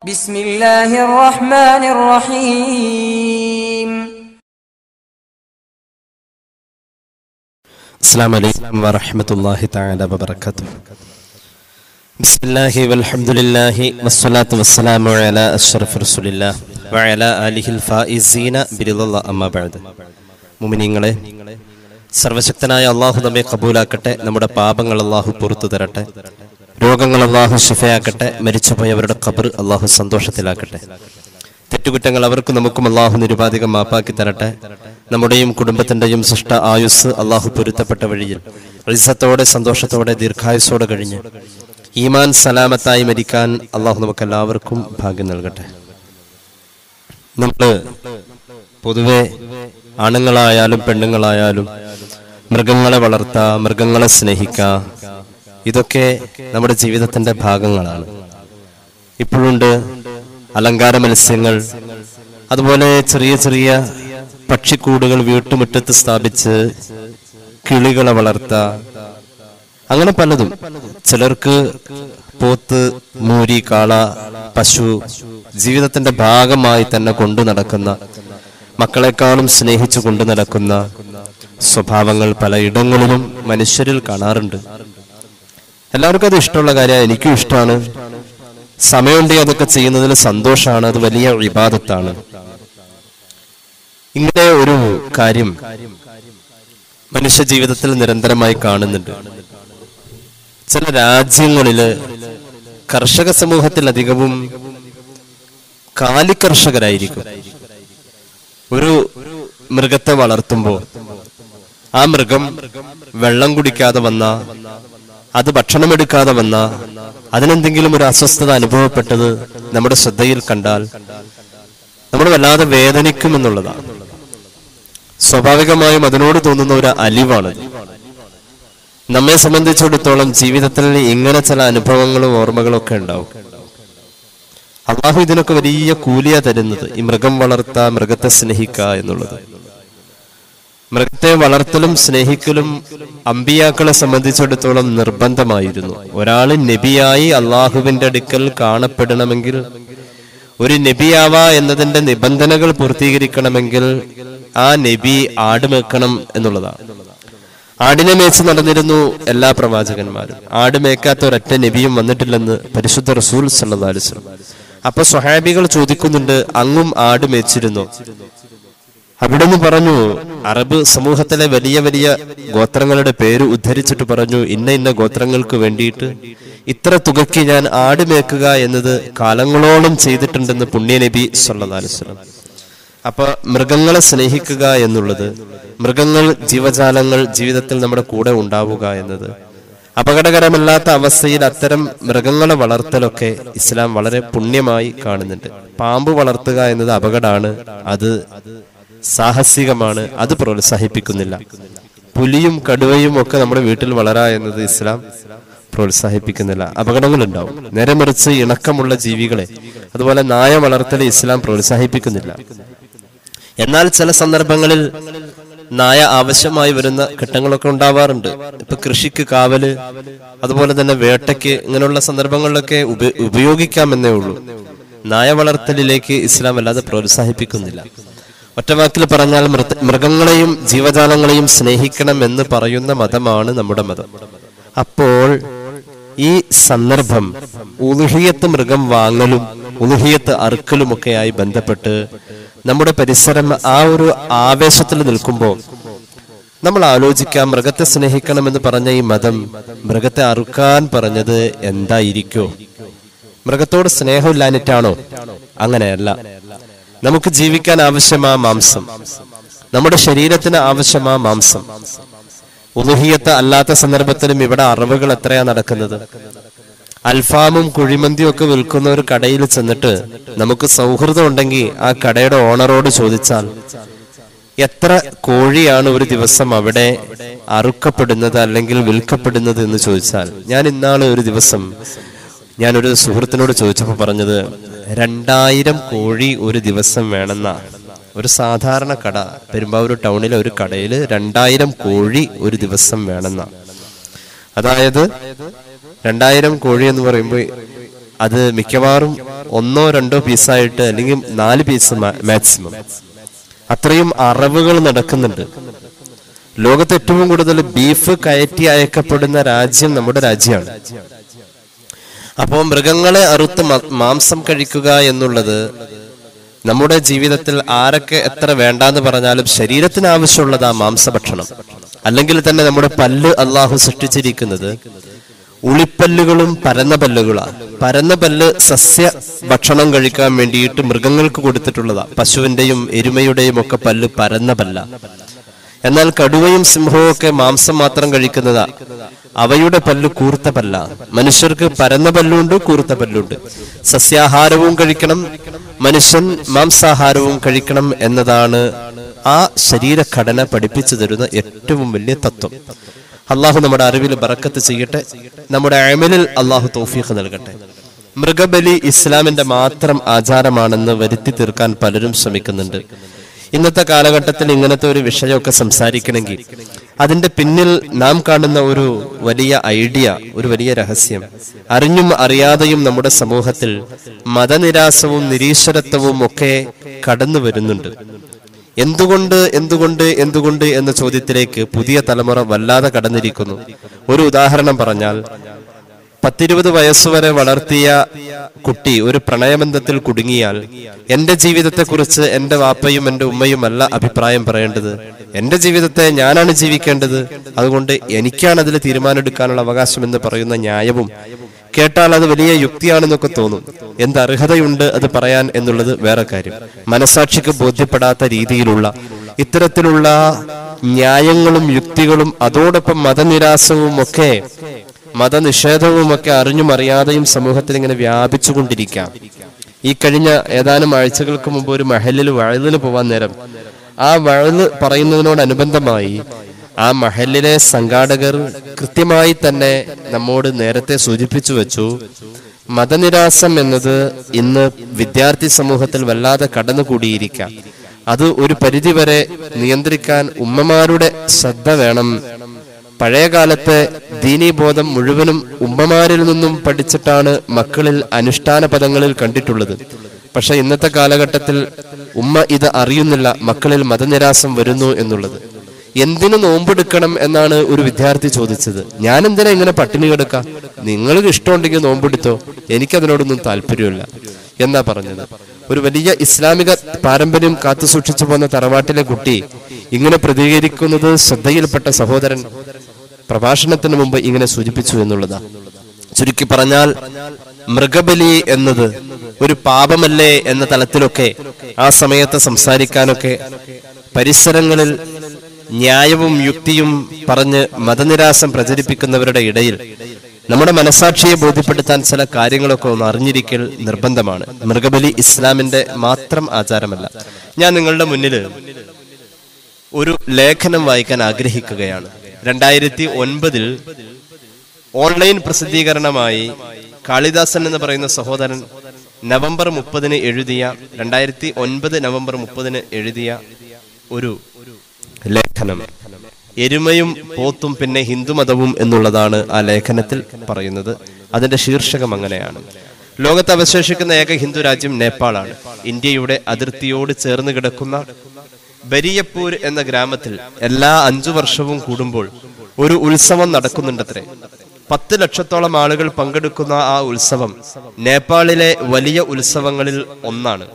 بسم الله الرحمن الرحيم السلام عليكم ورحمة الله تعالى وبركاته بسم الله والحمد لله والصلاة والسلام على أشرف رسول الله وعلى آله الفائزين برضا الله أما بعد മുമിനിങ്ങളെ സർവശക്തനായ അള്ളാഹു നമ്മെ കബൂലാക്കട്ടെ നമ്മുടെ പാപങ്ങൾ അള്ളാഹു പുറത്തു തരട്ടെ രോഗങ്ങൾ അള്ളാഹു ശിഫയാക്കട്ടെ മരിച്ചുപോയവരുടെ ഖബർ അള്ളാഹു സന്തോഷത്തിലാക്കട്ടെ തെറ്റുകുറ്റങ്ങൾ അവർക്കും നമുക്കും അള്ളാഹു നിരുപാധികം മാപ്പാക്കി തരട്ടെ നമ്മുടെയും കുടുംബത്തിന്റെയും സൃഷ്ട ആയുസ് അള്ളാഹു പൊരുത്തപ്പെട്ട വഴിയിൽ ഇസത്തോടെ സന്തോഷത്തോടെ ദീർഘായുസോടെ കഴിഞ്ഞ് ഈമാൻ സലാമത്തായി മരിക്കാൻ അള്ളാഹു നമുക്ക് എല്ലാവർക്കും ഭാഗ്യം നൽകട്ടെ നമ്മള് പൊതുവെ ആണുങ്ങളായാലും പെണ്ണുങ്ങളായാലും മൃഗങ്ങളെ വളർത്ത മൃഗങ്ങളെ സ്നേഹിക്ക ഇതൊക്കെ നമ്മുടെ ജീവിതത്തിന്റെ ഭാഗങ്ങളാണ് ഇപ്പോഴുണ്ട് അലങ്കാര മത്സ്യങ്ങൾ അതുപോലെ ചെറിയ ചെറിയ പക്ഷിക്കൂടുകൾ വീട്ടുമുറ്റത്ത് സ്ഥാപിച്ച് കിളികളെ വളർത്ത അങ്ങനെ പലതും ചിലർക്ക് പോത്ത് മൂരി കാള പശു ജീവിതത്തിന്റെ ഭാഗമായി തന്നെ കൊണ്ടു നടക്കുന്ന മക്കളെക്കാളും സ്നേഹിച്ചു കൊണ്ടു നടക്കുന്ന സ്വഭാവങ്ങൾ പലയിടങ്ങളിലും മനുഷ്യരിൽ കാണാറുണ്ട് എല്ലാവർക്കും അത് ഇഷ്ടമുള്ള കാര്യമാണ് എനിക്കും ഇഷ്ടമാണ് സമയമുണ്ടെങ്കിൽ അതൊക്കെ ചെയ്യുന്നതിൽ സന്തോഷമാണ് അത് വലിയ വിവാദത്താണ് ഇങ്ങനെ ഒരു കാര്യം മനുഷ്യ ജീവിതത്തിൽ നിരന്തരമായി കാണുന്നുണ്ട് ചില രാജ്യങ്ങളില് കർഷക സമൂഹത്തിൽ അധികവും കാലികർഷകരായിരിക്കും ഒരു മൃഗത്തെ വളർത്തുമ്പോൾ ആ മൃഗം വെള്ളം കുടിക്കാതെ വന്ന അത് ഭക്ഷണം എടുക്കാതെ വന്ന അതിനെന്തെങ്കിലും ഒരു അസ്വസ്ഥത അനുഭവപ്പെട്ടത് നമ്മുടെ ശ്രദ്ധയിൽ കണ്ടാൽ നമ്മൾ വല്ലാതെ വേദനിക്കും എന്നുള്ളതാണ് സ്വാഭാവികമായും അതിനോട് തോന്നുന്ന ഒരു അലിവാണത് നമ്മെ സംബന്ധിച്ചിടത്തോളം ജീവിതത്തിൽ ഇങ്ങനെ ചില അനുഭവങ്ങളും ഓർമ്മകളും ഒക്കെ ഉണ്ടാവും അള്ളാഹു ഇതിനൊക്കെ വലിയ കൂലിയ തരുന്നത് ഈ മൃഗം വളർത്ത മൃഗത്തെ സ്നേഹിക്ക എന്നുള്ളത് മൃഗത്തെ വളർത്തലും സ്നേഹിക്കലും അമ്പിയാക്കളെ സംബന്ധിച്ചിടത്തോളം നിർബന്ധമായിരുന്നു ഒരാള് നബിയായി അള്ളാഹുവിന്റെ അടുക്കൽ കാണപ്പെടണമെങ്കിൽ ഒരു നബിയാവ എന്നതിന്റെ നിബന്ധനകൾ പൂർത്തീകരിക്കണമെങ്കിൽ ആ നബി ആട് മേക്കണം എന്നുള്ളതാണ് ആടിനെ മേച്ച് നടന്നിരുന്നു എല്ലാ പ്രവാചകന്മാരും ആട് മേക്കാത്ത ഒരൊറ്റ നബിയും വന്നിട്ടില്ലെന്ന് പരിശുദ്ധ റസൂൽ സല്ലല്ലാഹു അലൈഹി വസല്ലം അപ്പൊ സ്വഹാബികൾ ചോദിക്കുന്നുണ്ട് അങ്ങും ആട് മേച്ചിരുന്നു അവിടുന്ന് പറഞ്ഞു അറബ് സമൂഹത്തിലെ വലിയ വലിയ ഗോത്രങ്ങളുടെ പേര് ഉദ്ധരിച്ചിട്ട് പറഞ്ഞു ഇന്ന ഇന്ന ഗോത്രങ്ങൾക്ക് വേണ്ടിയിട്ട് ഇത്ര തുകയ്ക്ക് ഞാൻ ആട് മേക്കുക എന്നത് കാലങ്ങളോളം ചെയ്തിട്ടുണ്ടെന്ന് പുണ്യനബി സല്ലല്ലാഹു അലൈഹി വസല്ലം അപ്പൊ മൃഗങ്ങളെ സ്നേഹിക്കുക എന്നുള്ളത് മൃഗങ്ങൾ ജീവജാലങ്ങൾ ജീവിതത്തിൽ നമ്മുടെ കൂടെ ഉണ്ടാവുക എന്നത് അപകടകരമല്ലാത്ത അവസ്ഥയിൽ അത്തരം മൃഗങ്ങളെ വളർത്തലൊക്കെ ഇസ്ലാം വളരെ പുണ്യമായി കാണുന്നുണ്ട് പാമ്പ് വളർത്തുക എന്നത് അപകടമാണ് അത് സാഹസികമാണ് അത് പ്രോത്സാഹിപ്പിക്കുന്നില്ല പുലിയും കടുവയും ഒക്കെ നമ്മുടെ വീട്ടിൽ വളരാ എന്നത് ഇസ്ലാം പ്രോത്സാഹിപ്പിക്കുന്നില്ല അപകടങ്ങൾ ഉണ്ടാവും നേരെ മറിച്ച് ഇണക്കമുള്ള ജീവികളെ അതുപോലെ നായ വളർത്തൽ ഇസ്ലാം പ്രോത്സാഹിപ്പിക്കുന്നില്ല എന്നാൽ ചില സന്ദർഭങ്ങളിൽ നായ ആവശ്യമായി വരുന്ന ഘട്ടങ്ങളൊക്കെ ഉണ്ടാവാറുണ്ട് ഇപ്പൊ കൃഷിക്ക് കാവല് അതുപോലെ തന്നെ വേട്ടയ്ക്ക് ഇങ്ങനെയുള്ള സന്ദർഭങ്ങളിലൊക്കെ ഉപ- ഉപയോഗിക്കാമെന്നേ ഉള്ളൂ നായ വളർത്തലിലേക്ക് ഇസ്ലാം അല്ലാതെ പ്രോത്സാഹിപ്പിക്കുന്നില്ല ഒറ്റവാക്കിൽ പറഞ്ഞാൽ മൃത- മൃഗങ്ങളെയും ജീവജാലങ്ങളെയും സ്നേഹിക്കണം എന്ന് പറയുന്ന മതമാണ് നമ്മുടെ മതം അപ്പോൾ ഈ സന്ദർഭം ഉലുഹിയത്ത് മൃഗം വാങ്ങലും ഉലുഹിയത്ത് അറുക്കലുമൊക്കെയായി ബന്ധപ്പെട്ട് നമ്മുടെ പരിസരം ആ ഒരു ആവേശത്തിൽ നിൽക്കുമ്പോൾ നമ്മൾ ആലോചിക്കാം മൃഗത്തെ സ്നേഹിക്കണമെന്ന് പറഞ്ഞ ഈ മതം മൃഗത്തെ അറുക്കാൻ പറഞ്ഞത് എന്തായിരിക്കോ മൃഗത്തോട് സ്നേഹമില്ലാഞ്ഞിട്ടാണോ അങ്ങനെയല്ല നമുക്ക് ജീവിക്കാൻ ആവശ്യമാ മാംസം നമ്മുടെ ശരീരത്തിന് ആവശ്യമാ മാംസം ഉലുഹിയത്ത് അല്ലാത്ത സന്ദർഭത്തിലും ഇവിടെ അറിവുകൾ എത്രയാ നടക്കുന്നത് അൽഫാമും കുഴിമന്തിയും ഒക്കെ വിൽക്കുന്ന ഒരു കടയിൽ ചെന്നിട്ട് നമുക്ക് സൗഹൃദം ഉണ്ടെങ്കിൽ ആ കടയുടെ ഓണറോട് ചോദിച്ചാൽ എത്ര കോഴിയാണ് ഒരു ദിവസം അവിടെ അറുക്കപ്പെടുന്നത് അല്ലെങ്കിൽ വിൽക്കപ്പെടുന്നത് എന്ന് ചോദിച്ചാൽ ഞാൻ ഇന്നാള് ഒരു ദിവസം ഞാനൊരു സുഹൃത്തിനോട് ചോദിച്ചപ്പോൾ പറഞ്ഞത് രണ്ടായിരം കോഴി ഒരു ദിവസം വേണമെന്ന ഒരു സാധാരണ കട പെരുമ്പാവൂർ ടൗണിലെ ഒരു കടയിൽ രണ്ടായിരം കോഴി ഒരു ദിവസം വേണമെന്ന അതായത് രണ്ടായിരം കോഴി എന്ന് പറയുമ്പോൾ അത് മിക്കവാറും ഒന്നോ രണ്ടോ പീസായിട്ട് അല്ലെങ്കിൽ നാല് പീസ് മാക്സിമം അത്രയും അറവുകൾ നടക്കുന്നുണ്ട് ലോകത്ത് ഏറ്റവും കൂടുതൽ ബീഫ് കയറ്റി അയക്കപ്പെടുന്ന രാജ്യം നമ്മുടെ രാജ്യമാണ് അപ്പോൾ മൃഗങ്ങളെ അറുത്ത് മ- മാംസം കഴിക്കുക എന്നുള്ളത് നമ്മുടെ ജീവിതത്തിൽ ആരൊക്കെ എത്ര വേണ്ടാന്ന് പറഞ്ഞാലും ശരീരത്തിന് ആവശ്യമുള്ളത് ആ മാംസഭക്ഷണം അല്ലെങ്കിൽ തന്നെ നമ്മുടെ പല്ല് അള്ളാഹു സൃഷ്ടിച്ചിരിക്കുന്നത് ഉളിപ്പല്ലുകളും പരന്ന പല്ലുകളാണ് പരന്ന പല്ല് സസ്യ ഭക്ഷണം കഴിക്കാൻ വേണ്ടിയിട്ട് മൃഗങ്ങൾക്ക് കൊടുത്തിട്ടുള്ളതാ പശുവിന്റെയും എരുമയുടെയും ഒക്കെ പല്ല് പരന്ന പല്ല എന്നാൽ കടുവയും സിംഹവും ഒക്കെ മാംസം മാത്രം കഴിക്കുന്നതാ അവയുടെ പല്ല് കൂർത്ത പല്ല മനുഷ്യർക്ക് പരന്ന പല്ലുണ്ട് കൂർത്ത പല്ലുണ്ട് സസ്യാഹാരവും കഴിക്കണം മനുഷ്യൻ മാംസാഹാരവും കഴിക്കണം എന്നതാണ് ആ ശരീരഘടന പഠിപ്പിച്ചു തരുന്ന ഏറ്റവും വലിയ തത്വം അള്ളാഹു നമ്മുടെ അറിവിൽ ബറക്കത്ത് ചെയ്യട്ടെ നമ്മുടെ അമലിൽ അള്ളാഹു തൗഫീഖ് നൽകട്ടെ മൃഗബലി ഇസ്ലാമിന്റെ മാത്രം ആചാരമാണെന്ന് വരുത്തി തീർക്കാൻ പലരും ശ്രമിക്കുന്നുണ്ട് ഇന്നത്തെ കാലഘട്ടത്തിൽ ഇങ്ങനത്തെ ഒരു വിഷയമൊക്കെ സംസാരിക്കണമെങ്കിൽ അതിന്റെ പിന്നിൽ നാം കാണുന്ന ഒരു വലിയ ഐഡിയ ഒരു വലിയ രഹസ്യം അറിഞ്ഞും അറിയാതെയും നമ്മുടെ സമൂഹത്തിൽ മതനിരാസവും നിരീശ്വരത്വവും ഒക്കെ കടന്നു വരുന്നുണ്ട് എന്തുകൊണ്ട് എന്തുകൊണ്ട് എന്തുകൊണ്ട് എന്ന ചോദ്യത്തിലേക്ക് പുതിയ തലമുറ വല്ലാതെ കടന്നിരിക്കുന്നു ഒരു ഉദാഹരണം പറഞ്ഞാൽ പത്തിരുപത് വയസ്സുവരെ വളർത്തിയ കുട്ടി ഒരു പ്രണയബന്ധത്തിൽ കുടുങ്ങിയാൽ എന്റെ ജീവിതത്തെക്കുറിച്ച് എന്റെ വാപ്പയും എന്റെ ഉമ്മയും അല്ല അഭിപ്രായം പറയേണ്ടത് എന്റെ ജീവിതത്തെ ഞാനാണ് ജീവിക്കേണ്ടത് അതുകൊണ്ട് എനിക്കാണ് അതിൽ തീരുമാനമെടുക്കാനുള്ള അവകാശം എന്ന് പറയുന്ന ന്യായവും കേട്ടാൽ അത് വലിയ യുക്തിയാണെന്നൊക്കെ തോന്നും എന്ത് അർഹതയുണ്ട് അത് പറയാൻ എന്നുള്ളത് വേറെ കാര്യം മനസാക്ഷിക്ക് ബോധ്യപ്പെടാത്ത രീതിയിലുള്ള ഇത്തരത്തിലുള്ള ന്യായങ്ങളും യുക്തികളും അതോടൊപ്പം മതനിരാസവും ഒക്കെ മതനിഷേധവും ഒക്കെ അറിഞ്ഞും അറിയാതെയും സമൂഹത്തിൽ ഇങ്ങനെ വ്യാപിച്ചുകൊണ്ടിരിക്കാം ഈ കഴിഞ്ഞ ഏതാനും ആഴ്ചകൾക്ക് മുമ്പ് ഒരു മഹലിൽ വഴലിന് പോവാൻ നേരം ആ വഴല് പറയുന്നതിനോടനുബന്ധമായി ആ മഹലിലെ സംഘാടകർ കൃത്യമായി തന്നെ നമ്മോട് നേരത്തെ സൂചിപ്പിച്ചു വെച്ചു മതനിരാസം എന്നത് ഇന്ന് വിദ്യാർത്ഥി സമൂഹത്തിൽ വല്ലാതെ കടന്നുകൂടിയിരിക്കാം അത് ഒരു പരിധിവരെ നിയന്ത്രിക്കാൻ ഉമ്മമാരുടെ ശ്രദ്ധ വേണം പഴയ കാലത്തെ ദീനീബോധം മുഴുവനും ഉമ്മമാരിൽ നിന്നും പഠിച്ചിട്ടാണ് മക്കളിൽ അനുഷ്ഠാന പദങ്ങളിൽ കണ്ടിട്ടുള്ളത് പക്ഷെ ഇന്നത്തെ കാലഘട്ടത്തിൽ ഉമ്മ ഇത് അറിയുന്നില്ല മക്കളിൽ മതനിരാസം വരുന്നു എന്നുള്ളത് എന്തിനു നോമ്പെടുക്കണം എന്നാണ് ഒരു വിദ്യാർത്ഥി ചോദിച്ചത് ഞാൻ എന്തിനാ ഇങ്ങനെ പട്ടിണി കിടക്കാം നിങ്ങൾക്ക് ഇഷ്ടമുണ്ടെങ്കിൽ നോമ്പെടുത്തോ എനിക്കതിനോടൊന്നും താല്പര്യമില്ല എന്നാ പറഞ്ഞത് ഒരു വലിയ ഇസ്ലാമിക പാരമ്പര്യം കാത്തു സൂക്ഷിച്ചു പോന്ന തറവാട്ടിലെ കുട്ടി ഇങ്ങനെ പ്രതികരിക്കുന്നത് ശ്രദ്ധയിൽപ്പെട്ട സഹോദരൻ പ്രഭാഷണത്തിന് മുമ്പ് ഇങ്ങനെ സൂചിപ്പിച്ചു എന്നുള്ളതാ ചുരുക്കി പറഞ്ഞാൽ മൃഗബലി എന്നത് ഒരു പാപമല്ലേ എന്ന തലത്തിലൊക്കെ ആ സമയത്ത് സംസാരിക്കാനൊക്കെ പരിസരങ്ങളിൽ ന്യായവും യുക്തിയും പറഞ്ഞ് മതനിരാസം പ്രചരിപ്പിക്കുന്നവരുടെ ഇടയിൽ നമ്മുടെ മനസാക്ഷിയെ ബോധ്യപ്പെടുത്താൻ ചില കാര്യങ്ങളൊക്കെ ഒന്ന് അറിഞ്ഞിരിക്കൽ നിർബന്ധമാണ് മൃഗബലി ഇസ്ലാമിന്റെ മാത്രം ആചാരമല്ല ഞാൻ നിങ്ങളുടെ മുന്നിൽ ഒരു ലേഖനം വായിക്കാൻ ആഗ്രഹിക്കുകയാണ് രണ്ടായിരത്തി ഒൻപതിൽ ഓൺലൈൻ പ്രസിദ്ധീകരണമായി കാളിദാസൻ എന്ന് പറയുന്ന സഹോദരൻ നവംബർ മുപ്പതിന് എഴുതിയ രണ്ടായിരത്തി ഒൻപത് നവംബർ മുപ്പതിന് എഴുതിയ ഒരു ലേഖനം എരുമയും പോത്തും പിന്നെ ഹിന്ദുമതവും എന്നുള്ളതാണ് ആ ലേഖനത്തിൽ പറയുന്നത് അതിന്റെ ശീർഷകം അങ്ങനെയാണ് ലോകത്ത് അവശേഷിക്കുന്ന ഏക ഹിന്ദു രാജ്യം നേപ്പാളാണ് ഇന്ത്യയുടെ അതിർത്തിയോട് ചേർന്ന് കിടക്കുന്ന ബരിയപ്പൂർ എന്ന ഗ്രാമത്തിൽ എല്ലാ അഞ്ചു വർഷവും കൂടുമ്പോൾ ഒരു ഉത്സവം നടക്കുന്നുണ്ടത്രേ പത്ത് ലക്ഷത്തോളം ആളുകൾ പങ്കെടുക്കുന്ന ആ ഉത്സവം നേപ്പാളിലെ വലിയ ഉത്സവങ്ങളിൽ ഒന്നാണ്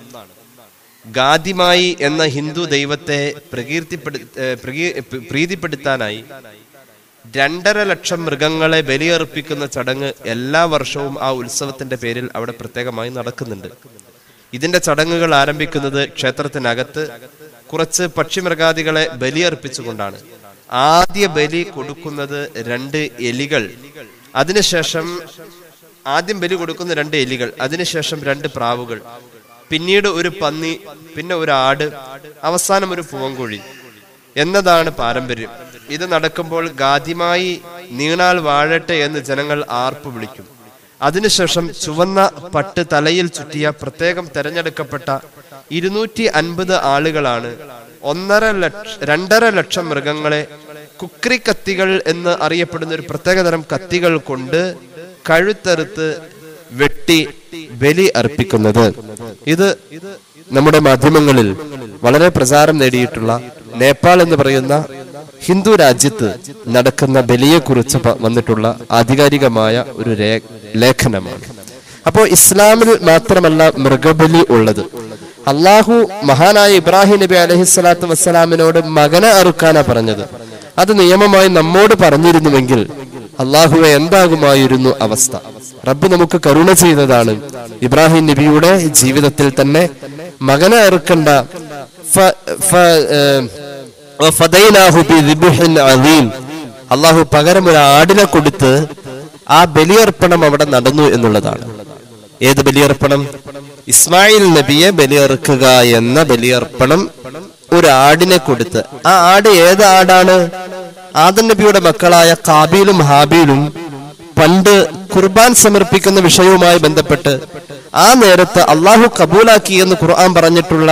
ഗാദിമായി എന്ന ഹിന്ദു ദൈവത്തെ പ്രകീർത്തിപ്പെടു ഏർ പ്രകീ- പ്രീതിപ്പെടുത്താനായി രണ്ടര ലക്ഷം മൃഗങ്ങളെ ബലിയർപ്പിക്കുന്ന ചടങ്ങ് എല്ലാ വർഷവും ആ ഉത്സവത്തിന്റെ പേരിൽ അവിടെ പ്രത്യേകമായി നടക്കുന്നുണ്ട് ഇതിന്റെ ചടങ്ങുകൾ ആരംഭിക്കുന്നത് ക്ഷേത്രത്തിനകത്ത് കുറച്ച് പക്ഷിമൃഗാദികളെ ബലിയർപ്പിച്ചുകൊണ്ടാണ് ആദ്യ ബലി കൊടുക്കുന്നത് രണ്ട് എലികൾ അതിനുശേഷം ആദ്യം ബലി കൊടുക്കുന്ന രണ്ട് എലികൾ അതിനുശേഷം രണ്ട് പ്രാവുകൾ പിന്നീട് ഒരു പന്നി പിന്നെ ഒരു ആട് അവസാനം ഒരു പൂവൻകോഴി എന്നതാണ് പാരമ്പര്യം ഇത് നടക്കുമ്പോൾ ഗാദ്യമായി നീണാൾ വാഴട്ടെ എന്ന് ജനങ്ങൾ ആർപ്പ് വിളിക്കും അതിനുശേഷം ചുവന്ന പട്ട് തലയിൽ ചുറ്റിയ പ്രത്യേകം തെരഞ്ഞെടുക്കപ്പെട്ട ഇരുന്നൂറ്റി അൻപത് ആളുകളാണ് ഒന്നര ലക്ഷ രണ്ടര ലക്ഷം മൃഗങ്ങളെ കുക്രി കത്തികൾ എന്ന് അറിയപ്പെടുന്ന ഒരു പ്രത്യേകതരം കത്തികൾ കൊണ്ട് കഴുത്തറുത്ത് വെട്ടി ബലി അർപ്പിക്കുന്നത് ഇത് നമ്മുടെ മാധ്യമങ്ങളിൽ വളരെ പ്രചാരം നേടിയിട്ടുള്ള നേപ്പാൾ എന്ന് പറയുന്ന ഹിന്ദു രാജ്യത്ത് നടക്കുന്ന ബലിയെക്കുറിച്ച് പ- വന്നിട്ടുള്ള ആധികാരികമായ ഒരു രേ- ലേഖനമാണ് അപ്പോൾ ഇസ്ലാമിൽ മാത്രമല്ല മൃഗബലി ഉള്ളത് അള്ളാഹു മഹാനായ ഇബ്രാഹിം നബി അലഹി സ്വലാത്തു വസ്സലാമിനോട് മകനെ അറുക്കാനാ പറഞ്ഞത് അത് നിയമമായി നമ്മോട് പറഞ്ഞിരുന്നുവെങ്കിൽ അള്ളാഹുവെ എന്താകുമായിരുന്നു അവസ്ഥ റബ്ബ് നമുക്ക് കരുണ ചെയ്തതാണ് ഇബ്രാഹിം നബിയുടെ ജീവിതത്തിൽ തന്നെ മകനെ അറുക്കണ്ട ഫ- ഫ- ഏം, വഫദൈനാഹു ബിദിബ്ഹിൻ അദീം. അള്ളാഹു പകരം ഒരു ആടിനെ കൊടുത്ത് ആ ബലിയർപ്പണം അവിടെ നടന്നു എന്നുള്ളതാണ് ഏത് ബലിയർപ്പണം ഇസ്മായിൽ നബിയെ ബലിയറുക്കുക എന്ന ബലിയർപ്പണം ഒരു ആടിനെ കൊടുത്ത് ആ ആട് ഏത് ആടാണ് ആദം നബിയുടെ മക്കളായ കാബീലും ഹാബീലും പണ്ട് കുർബാൻ സമർപ്പിക്കുന്ന വിഷയവുമായി ബന്ധപ്പെട്ട് ആ നേരത്ത് അള്ളാഹു കബൂലാക്കി എന്ന് ഖുർആൻ പറഞ്ഞിട്ടുള്ള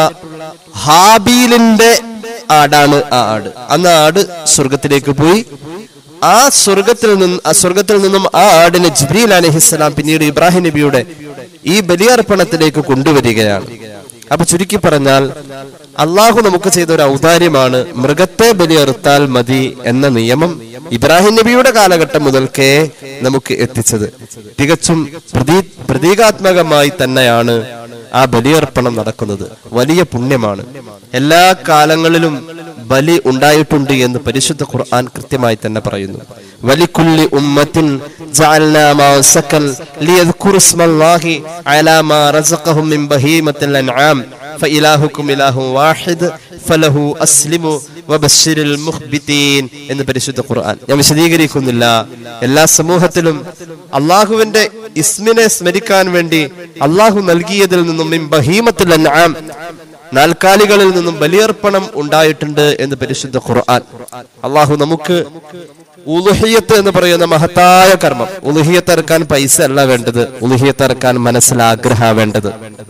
ഹാബീലിന്റെ ആടാണ് ആ ആട് അന്ന് ആ ആട് സ്വർഗത്തിലേക്ക് പോയി ആ സ്വർഗത്തിൽ നിന്ന് ആ സ്വർഗത്തിൽ നിന്നും ആ ആടിനെ ജിബ്രീൽ അലഹിസ്സലാം പിന്നീട് ഇബ്രാഹിം നബിയുടെ ഈ ബലിയർപ്പണത്തിലേക്ക് കൊണ്ടുവരികയാണ് അപ്പൊ ചുരുക്കി പറഞ്ഞാൽ അള്ളാഹു നമുക്ക് ചെയ്ത ഒരു ഔദാര്യമാണ് മൃഗത്തെ ബലിയറുത്താൽ മതി എന്ന നിയമം ഇബ്രാഹിം നബിയുടെ കാലഘട്ടം മുതൽക്കേ നമുക്ക് എത്തിച്ചത് തികച്ചും പ്രതീ പ്രതീകാത്മകമായി തന്നെയാണ് ആ ബലിയർപ്പണം നടക്കുന്നത് വലിയ പുണ്യമാണ് എല്ലാ കാലങ്ങളിലും ബലി ഉണ്ടായിട്ടുണ്ട് എന്ന് പരിശുദ്ധ ഖുർആൻ കൃത്യമായി തന്നെ പറയുന്നു വലിക്കുല്ലി ഉമ്മത്തിൻ ജഅൽനാ മൗസക്കൽ ലിയദ്കുറു ഇസ്മല്ലാഹി അലാ മാ റസഖഹും മിൻ ബഹീമത്തിൽ അൻആം ഫഇലാഹുക്കും ഇലാഹു വാഹിദ് ഫലഹു അസ്ലിമു വബശ്ശിരിൽ മുഖ്ബിതീൻ എന്ന് പരിശുദ്ധ ഖുർആൻ ഞാൻ വിശദീകരിക്കുന്നില്ല എല്ലാ സമൂഹത്തിലും അള്ളാഹുവിന്റെ ഇസ്മിനെ സ്മരിക്കാൻ വേണ്ടി അള്ളാഹു നൽകിയതിൽ നിന്നും മിൻ ബഹീമത്തിൽ അൻആം നാൽക്കാലികളിൽ നിന്നും ബലിയർപ്പണം ഉണ്ടായിട്ടുണ്ട് എന്ന് പരിശുദ്ധ ഖുർആൻ അള്ളാഹു നമുക്ക് ഉലുഹിയത്ത് എന്ന് പറയുന്ന മഹത്തായ കർമ്മം ഉലുഹിയത്ത് ഇറക്കാൻ പൈസ അല്ല വേണ്ടത് ഉലുഹിയത്ത് ഇറക്കാൻ മനസ്സിൽ ആഗ്രഹ വേണ്ടത്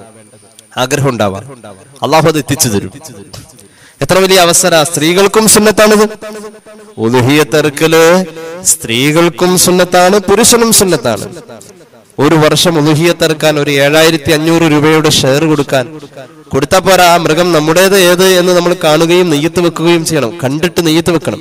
ആഗ്രഹം ഉണ്ടാവാം അള്ളാഹു അത് എത്തിച്ചു തരും എത്ര വലിയ അവസര സ്ത്രീകൾക്കും സുന്നത്താണിത് ഉലുഹിയത്തെറുക്കല് സ്ത്രീകൾക്കും സുന്നത്താണ് പുരുഷനും സുന്നത്താണ് ഒരു വർഷം ഉലുഹിയത്തെറുക്കാൻ ഒരു ഏഴായിരത്തി അഞ്ഞൂറ് രൂപയുടെ ഷെയർ കൊടുക്കാൻ കൊടുത്താൽ പോരാ ആ മൃഗം നമ്മുടേത് ഏത് എന്ന് നമ്മൾ കാണുകയും നെയ്യത്ത് വെക്കുകയും ചെയ്യണം കണ്ടിട്ട് നെയ്യത്ത് വെക്കണം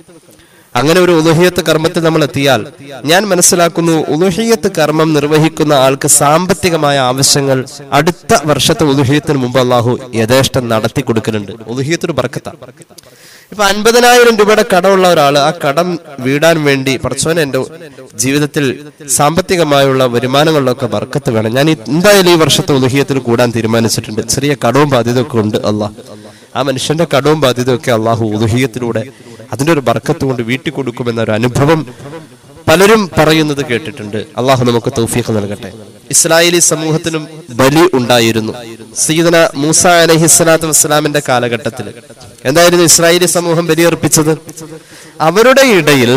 അങ്ങനെ ഒരു ഉലുഹിയത്ത് കർമ്മത്തിൽ നമ്മൾ എത്തിയാൽ ഞാൻ മനസ്സിലാക്കുന്നു ഉലുഹിയത്ത് കർമ്മം നിർവഹിക്കുന്ന ആൾക്ക് സാമ്പത്തികമായ ആവശ്യങ്ങൾ അടുത്ത വർഷത്തെ ഉലുഹിയത്തിന് മുമ്പ് അള്ളാഹു യഥേഷ്ടം നടത്തി കൊടുക്കുന്നുണ്ട് ഉലുഹിയത്തൊരു ബർക്കത്ത ഇപ്പൊ അൻപതിനായിരം രൂപയുടെ കടമുള്ള ഒരാൾ ആ കടം വീടാൻ വേണ്ടി പറച്ചോനെ എന്റെ ജീവിതത്തിൽ സാമ്പത്തികമായുള്ള വരുമാനങ്ങളിലൊക്കെ ബർക്കത്ത് വേണം ഞാൻ ഈ- എന്തായാലും ഈ വർഷത്തെ ഉലുഹിയത്തിൽ കൂടാൻ തീരുമാനിച്ചിട്ടുണ്ട് ചെറിയ കടവും ബാധ്യതയൊക്കെ ഉണ്ട് അള്ളാഹ് ആ മനുഷ്യന്റെ കടവും ബാധ്യതയൊക്കെ അള്ളാഹു ഉലുഹിയത്തിലൂടെ അതിന്റെ ഒരു ബർക്കത്ത് കൊണ്ട് വീട്ടിൽ കൊടുക്കുമെന്ന ഒരു അനുഭവം പലരും പറയുന്നത് കേട്ടിട്ടുണ്ട് അള്ളാഹു നമുക്ക് തൗഫീഖ് നൽകട്ടെ ഇസ്രായേലി സമൂഹത്തിനും ബലി ഉണ്ടായിരുന്നു സീദന മൂസ അലഹി സ്വലാത്തു വസ്സലാമിന്റെ കാലഘട്ടത്തിൽ എന്തായിരുന്നു ഇസ്രായേലി സമൂഹം ബലിയർപ്പിച്ചത് അവരുടെ ഇടയിൽ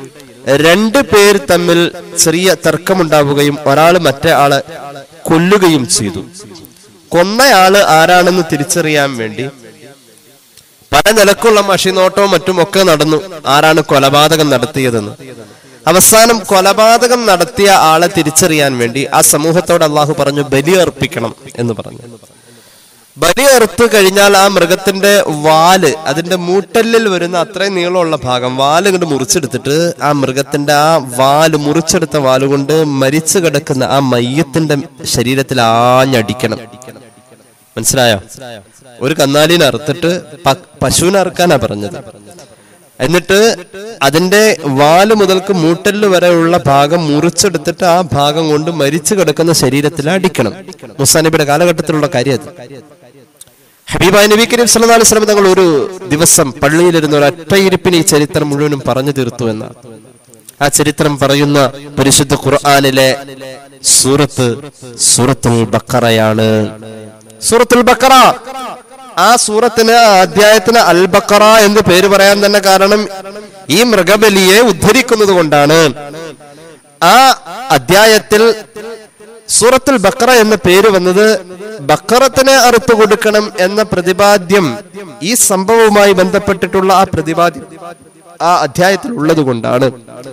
രണ്ട് പേർ തമ്മിൽ ചെറിയ തർക്കമുണ്ടാവുകയും ഒരാൾ മറ്റേ ആളെ കൊല്ലുകയും ചെയ്തു കൊന്നയാള് ആരാണെന്ന് തിരിച്ചറിയാൻ വേണ്ടി പല നിലക്കുള്ള മഷിനോട്ടവും മറ്റും ഒക്കെ നടന്നു ആരാണ് കൊലപാതകം നടത്തിയതെന്ന് അവസാനം കൊലപാതകം നടത്തിയ ആളെ തിരിച്ചറിയാൻ വേണ്ടി ആ സമൂഹത്തോട് അള്ളാഹു പറഞ്ഞു ബലി അർപ്പിക്കണം എന്ന് പറഞ്ഞു ബലി അറുത്ത് കഴിഞ്ഞാൽ ആ മൃഗത്തിന്റെ വാല് അതിന്റെ മൂട്ടല്ലിൽ വരുന്ന അത്രയും നീളമുള്ള ഭാഗം വാല് ഇങ്ങോട്ട് മുറിച്ചെടുത്തിട്ട് ആ മൃഗത്തിന്റെ ആ വാല് മുറിച്ചെടുത്ത വാലുകൊണ്ട് മരിച്ചു കിടക്കുന്ന ആ മയ്യത്തിന്റെ ശരീരത്തിൽ ആഞ്ഞടിക്കണം മനസ്സിലായോ ഒരു കന്നാലിനെ അറുത്തിട്ട് പ- പശുവിനെ അറുക്കാനാ പറഞ്ഞത് എന്നിട്ട് അതിന്റെ വാല് മുതൽക്ക് മൂട്ടല് വരെയുള്ള ഭാഗം മുറിച്ചെടുത്തിട്ട് ആ ഭാഗം കൊണ്ട് മരിച്ചു കിടക്കുന്ന ശരീരത്തിൽ അടിക്കണം മുസാനബിയുടെ കാലഘട്ടത്തിലുള്ള കാര്യം അത് ഹബീബായ് നബി കരീം സല്ലല്ലാഹു അലൈഹി വസല്ലം തങ്ങൾ ഒരു ദിവസം പള്ളിയിലിരുന്ന ഒരു ഒറ്റയിരിപ്പിന് ഈ ചരിത്രം മുഴുവനും പറഞ്ഞു തീർത്തു എന്നാണ് ആ ചരിത്രം പറയുന്ന പരിശുദ്ധ ഖുർആനിലെ സൂറത്ത് സൂറത്തുൽ ബക്കറയാണ് സൂറത്തുൽ ബക്കറ ആ സൂറത്തിന് ആ അധ്യായത്തിന് അൽ ബക്കറ എന്ന് പേര് പറയാൻ തന്നെ കാരണം ഈ മൃഗബലിയെ ഉദ്ധരിക്കുന്നത് കൊണ്ടാണ് ആ അധ്യായത്തിൽ സൂറത്തുൽ ബക്കറ എന്ന പേര് വന്നത് ബക്കറത്തിനെ അറുത്തു കൊടുക്കണം എന്ന പ്രതിപാദ്യം ഈ സംഭവവുമായി ബന്ധപ്പെട്ടിട്ടുള്ള ആ പ്രതിപാദ്യം ആ അധ്യായത്തിൽ ഉള്ളത് കൊണ്ടാണ്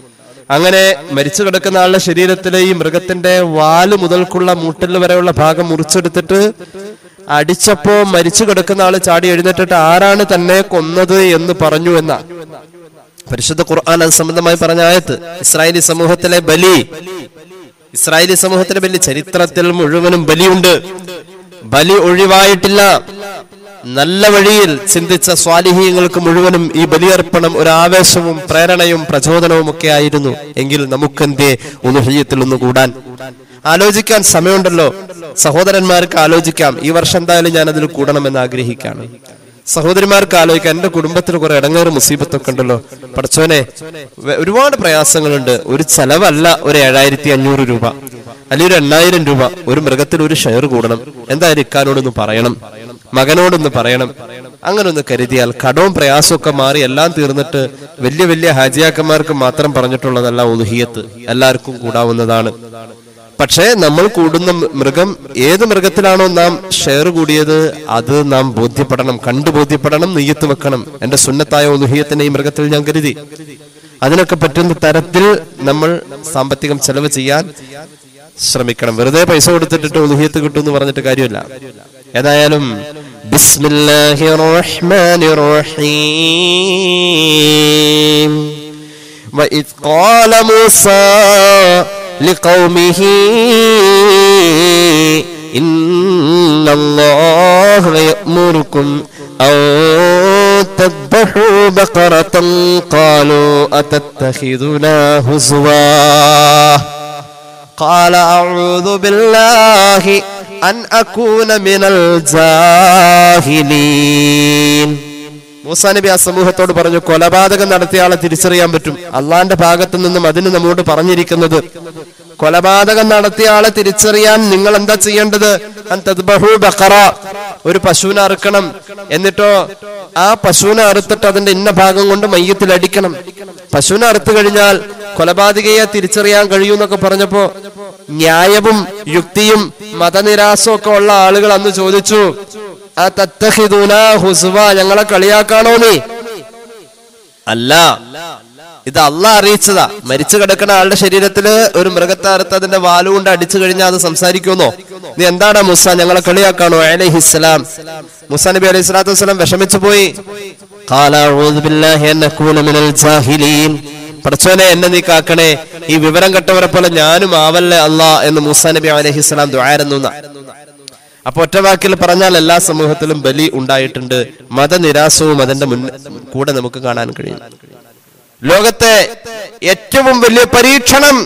അങ്ങനെ മരിച്ചു കിടക്കുന്ന ആളുടെ ശരീരത്തിലെ ഈ മൃഗത്തിന്റെ വാല് മുതൽക്കുള്ള മൂട്ടല് വരെയുള്ള ഭാഗം മുറിച്ചെടുത്തിട്ട് അടിച്ചപ്പോ മരിച്ചു കിടക്കുന്ന ആള് ചാടി എഴുന്നേറ്റിട്ട് ആരാണ് തന്നെ കൊന്നത് എന്ന് പറഞ്ഞു എന്ന പരിശുദ്ധ ഖുർആൻ അത് സംബന്ധമായി പറഞ്ഞ ആയത്ത് ഇസ്രായേലി സമൂഹത്തിലെ ബലി ഇസ്രായേലി സമൂഹത്തിലെ ബലി ചരിത്രത്തിൽ മുഴുവനും ബലിയുണ്ട് ബലി ഒഴിവായിട്ടില്ല നല്ല വഴിയിൽ ചിന്തിച്ച സ്വാലിഹീങ്ങൾക്ക് മുഴുവനും ഈ ബലിയർപ്പണം ഒരു ആവേശവും പ്രേരണയും പ്രചോദനവും ഒക്കെ ആയിരുന്നു എങ്കിൽ നമുക്കെന്തേ ഉനുഹയ്യത്തിൽ ഒന്ന് കൂടാൻ ആലോചിക്കാൻ സമയമുണ്ടല്ലോ സഹോദരന്മാർക്ക് ആലോചിക്കാം ഈ വർഷം എന്തായാലും ഞാൻ അതിൽ കൂടണമെന്ന് ആഗ്രഹിക്കാണ് സഹോദരിമാർക്ക് ആലോചിക്കാം എന്റെ കുടുംബത്തിൽ കുറെ ഇടങ്ങേറ് മുസീബത്തൊക്കെ ഉണ്ടല്ലോ പഠിച്ചോനെ വെ- ഒരുപാട് പ്രയാസങ്ങളുണ്ട് ഒരു ചെലവല്ല ഒരു ഏഴായിരത്തി അഞ്ഞൂറ് രൂപ അല്ലെങ്കിൽ ഒരു എണ്ണായിരം രൂപ ഒരു മൃഗത്തിൽ ഒരു ഷെയർ കൂടണം എന്തായാലും ഇക്കാനോടൊന്ന് പറയണം മകനോടൊന്ന് പറയണം അങ്ങനെ ഒന്ന് കരുതിയാൽ കടവും പ്രയാസവും ഒക്കെ മാറി എല്ലാം തീർന്നിട്ട് വലിയ വലിയ ഹാജിയാക്കന്മാർക്ക് മാത്രം പറഞ്ഞിട്ടുള്ളതല്ല ഉലുഹിയത്ത് എല്ലാവർക്കും കൂടാവുന്നതാണ് പക്ഷേ നമ്മൾ കൂടുന്ന മൃഗം ഏത് മൃഗത്തിലാണോ നാം ഷെയർ കൂടിയത് അത് നാം ബോധ്യപ്പെടണം കണ്ടു ബോധ്യപ്പെടണം നെയ്യത്ത് വെക്കണം എന്റെ സുന്നത്തായ ഉലുഹിയത്തിനെ ഈ മൃഗത്തിൽ ഞാൻ കരുതി അതിനൊക്കെ പറ്റുന്ന തരത്തിൽ നമ്മൾ സാമ്പത്തികം ചെലവ് ചെയ്യാൻ ശ്രമിക്കണം വെറുതെ പൈസ കൊടുത്തിട്ട് ഉലുഹിയത്ത് കിട്ടും എന്ന് പറഞ്ഞിട്ട് കാര്യമില്ല ഏതായാലും ബിസ്മില്ലാഹിർ റഹ്മാനിർ റഹീം وإذ قال موسى لقومه إن الله يأمركم أن تذبحوا بقرة قالوا أتتخذنا هزوا قال أعوذ بالله أن أكون من الجاهلين മൂസാ നബി ആ സമൂഹത്തോട് പറഞ്ഞു കൊലപാതകം നടത്തിയ ആളെ തിരിച്ചറിയാൻ പറ്റും അള്ളാന്റെ ഭാഗത്തു നിന്നും അതിന് നമ്മോട് പറഞ്ഞിരിക്കുന്നത് കൊലപാതകം നടത്തിയ ആളെ തിരിച്ചറിയാൻ നിങ്ങൾ എന്താ ചെയ്യേണ്ടത് അൻ തദ്ബഹു ബഖറ ഒരു പശുവിനെ അറുക്കണം എന്നിട്ടോ ആ പശുവിനെ അറുത്തിട്ട് അതിന്റെ ഇന്ന ഭാഗം കൊണ്ട് മയ്യത്തിൽ അടിക്കണം പശുവിനെ അറുത്തു കഴിഞ്ഞാൽ കൊലപാതകയെ തിരിച്ചറിയാൻ കഴിയൂന്നൊക്കെ പറഞ്ഞപ്പോ ന്യായവും യുക്തിയും മതനിരാസവും ഒക്കെ ഉള്ള ആളുകൾ അന്ന് ചോദിച്ചു ആ തത്തഹിദൂന ഹുസുവ ഞങ്ങളെ കളിയാക്കാണോ നീ അല്ല ഇത് അല്ല അറിയിച്ചതാ മരിച്ചു കിടക്കുന്ന ആളുടെ ശരീരത്തില് ഒരു മൃഗത്തെ അറുത്ത് അതിന്റെ വാലുകൊണ്ട് അടിച്ചു കഴിഞ്ഞാൽ അത് സംസാരിക്കുമെന്നോ നീ എന്താണ് മുസ ഞങ്ങളെ കളിയാക്കാണോ അലഹിസ്സലാം മുസ നബി അലൈഹി സ്വലാത്തു വസ്സലാം വിഷമിച്ചു പോയി "ഖാല അഊദു ബില്ലാഹി അൻ അകൂന മിനൽ ജാഹിലീൻ." പടച്ചോനെ എന്നെ നീ കാക്കണേ ഈ വിവരം കെട്ടവരെ പോലെ ഞാനും ആവല്ലേ അല്ലാ എന്ന് മൂസ നബി അലൈഹി സ്വലാം ദ്വാരുന്നു അപ്പൊ ഒറ്റ വാക്കിൽ പറഞ്ഞാൽ എല്ലാ സമൂഹത്തിലും ബലി ഉണ്ടായിട്ടുണ്ട് മതനിരാസവും അതിന്റെ മുൻ കൂടെ നമുക്ക് കാണാൻ കഴിയും ലോകത്തെ ഏറ്റവും വലിയ പരീക്ഷണം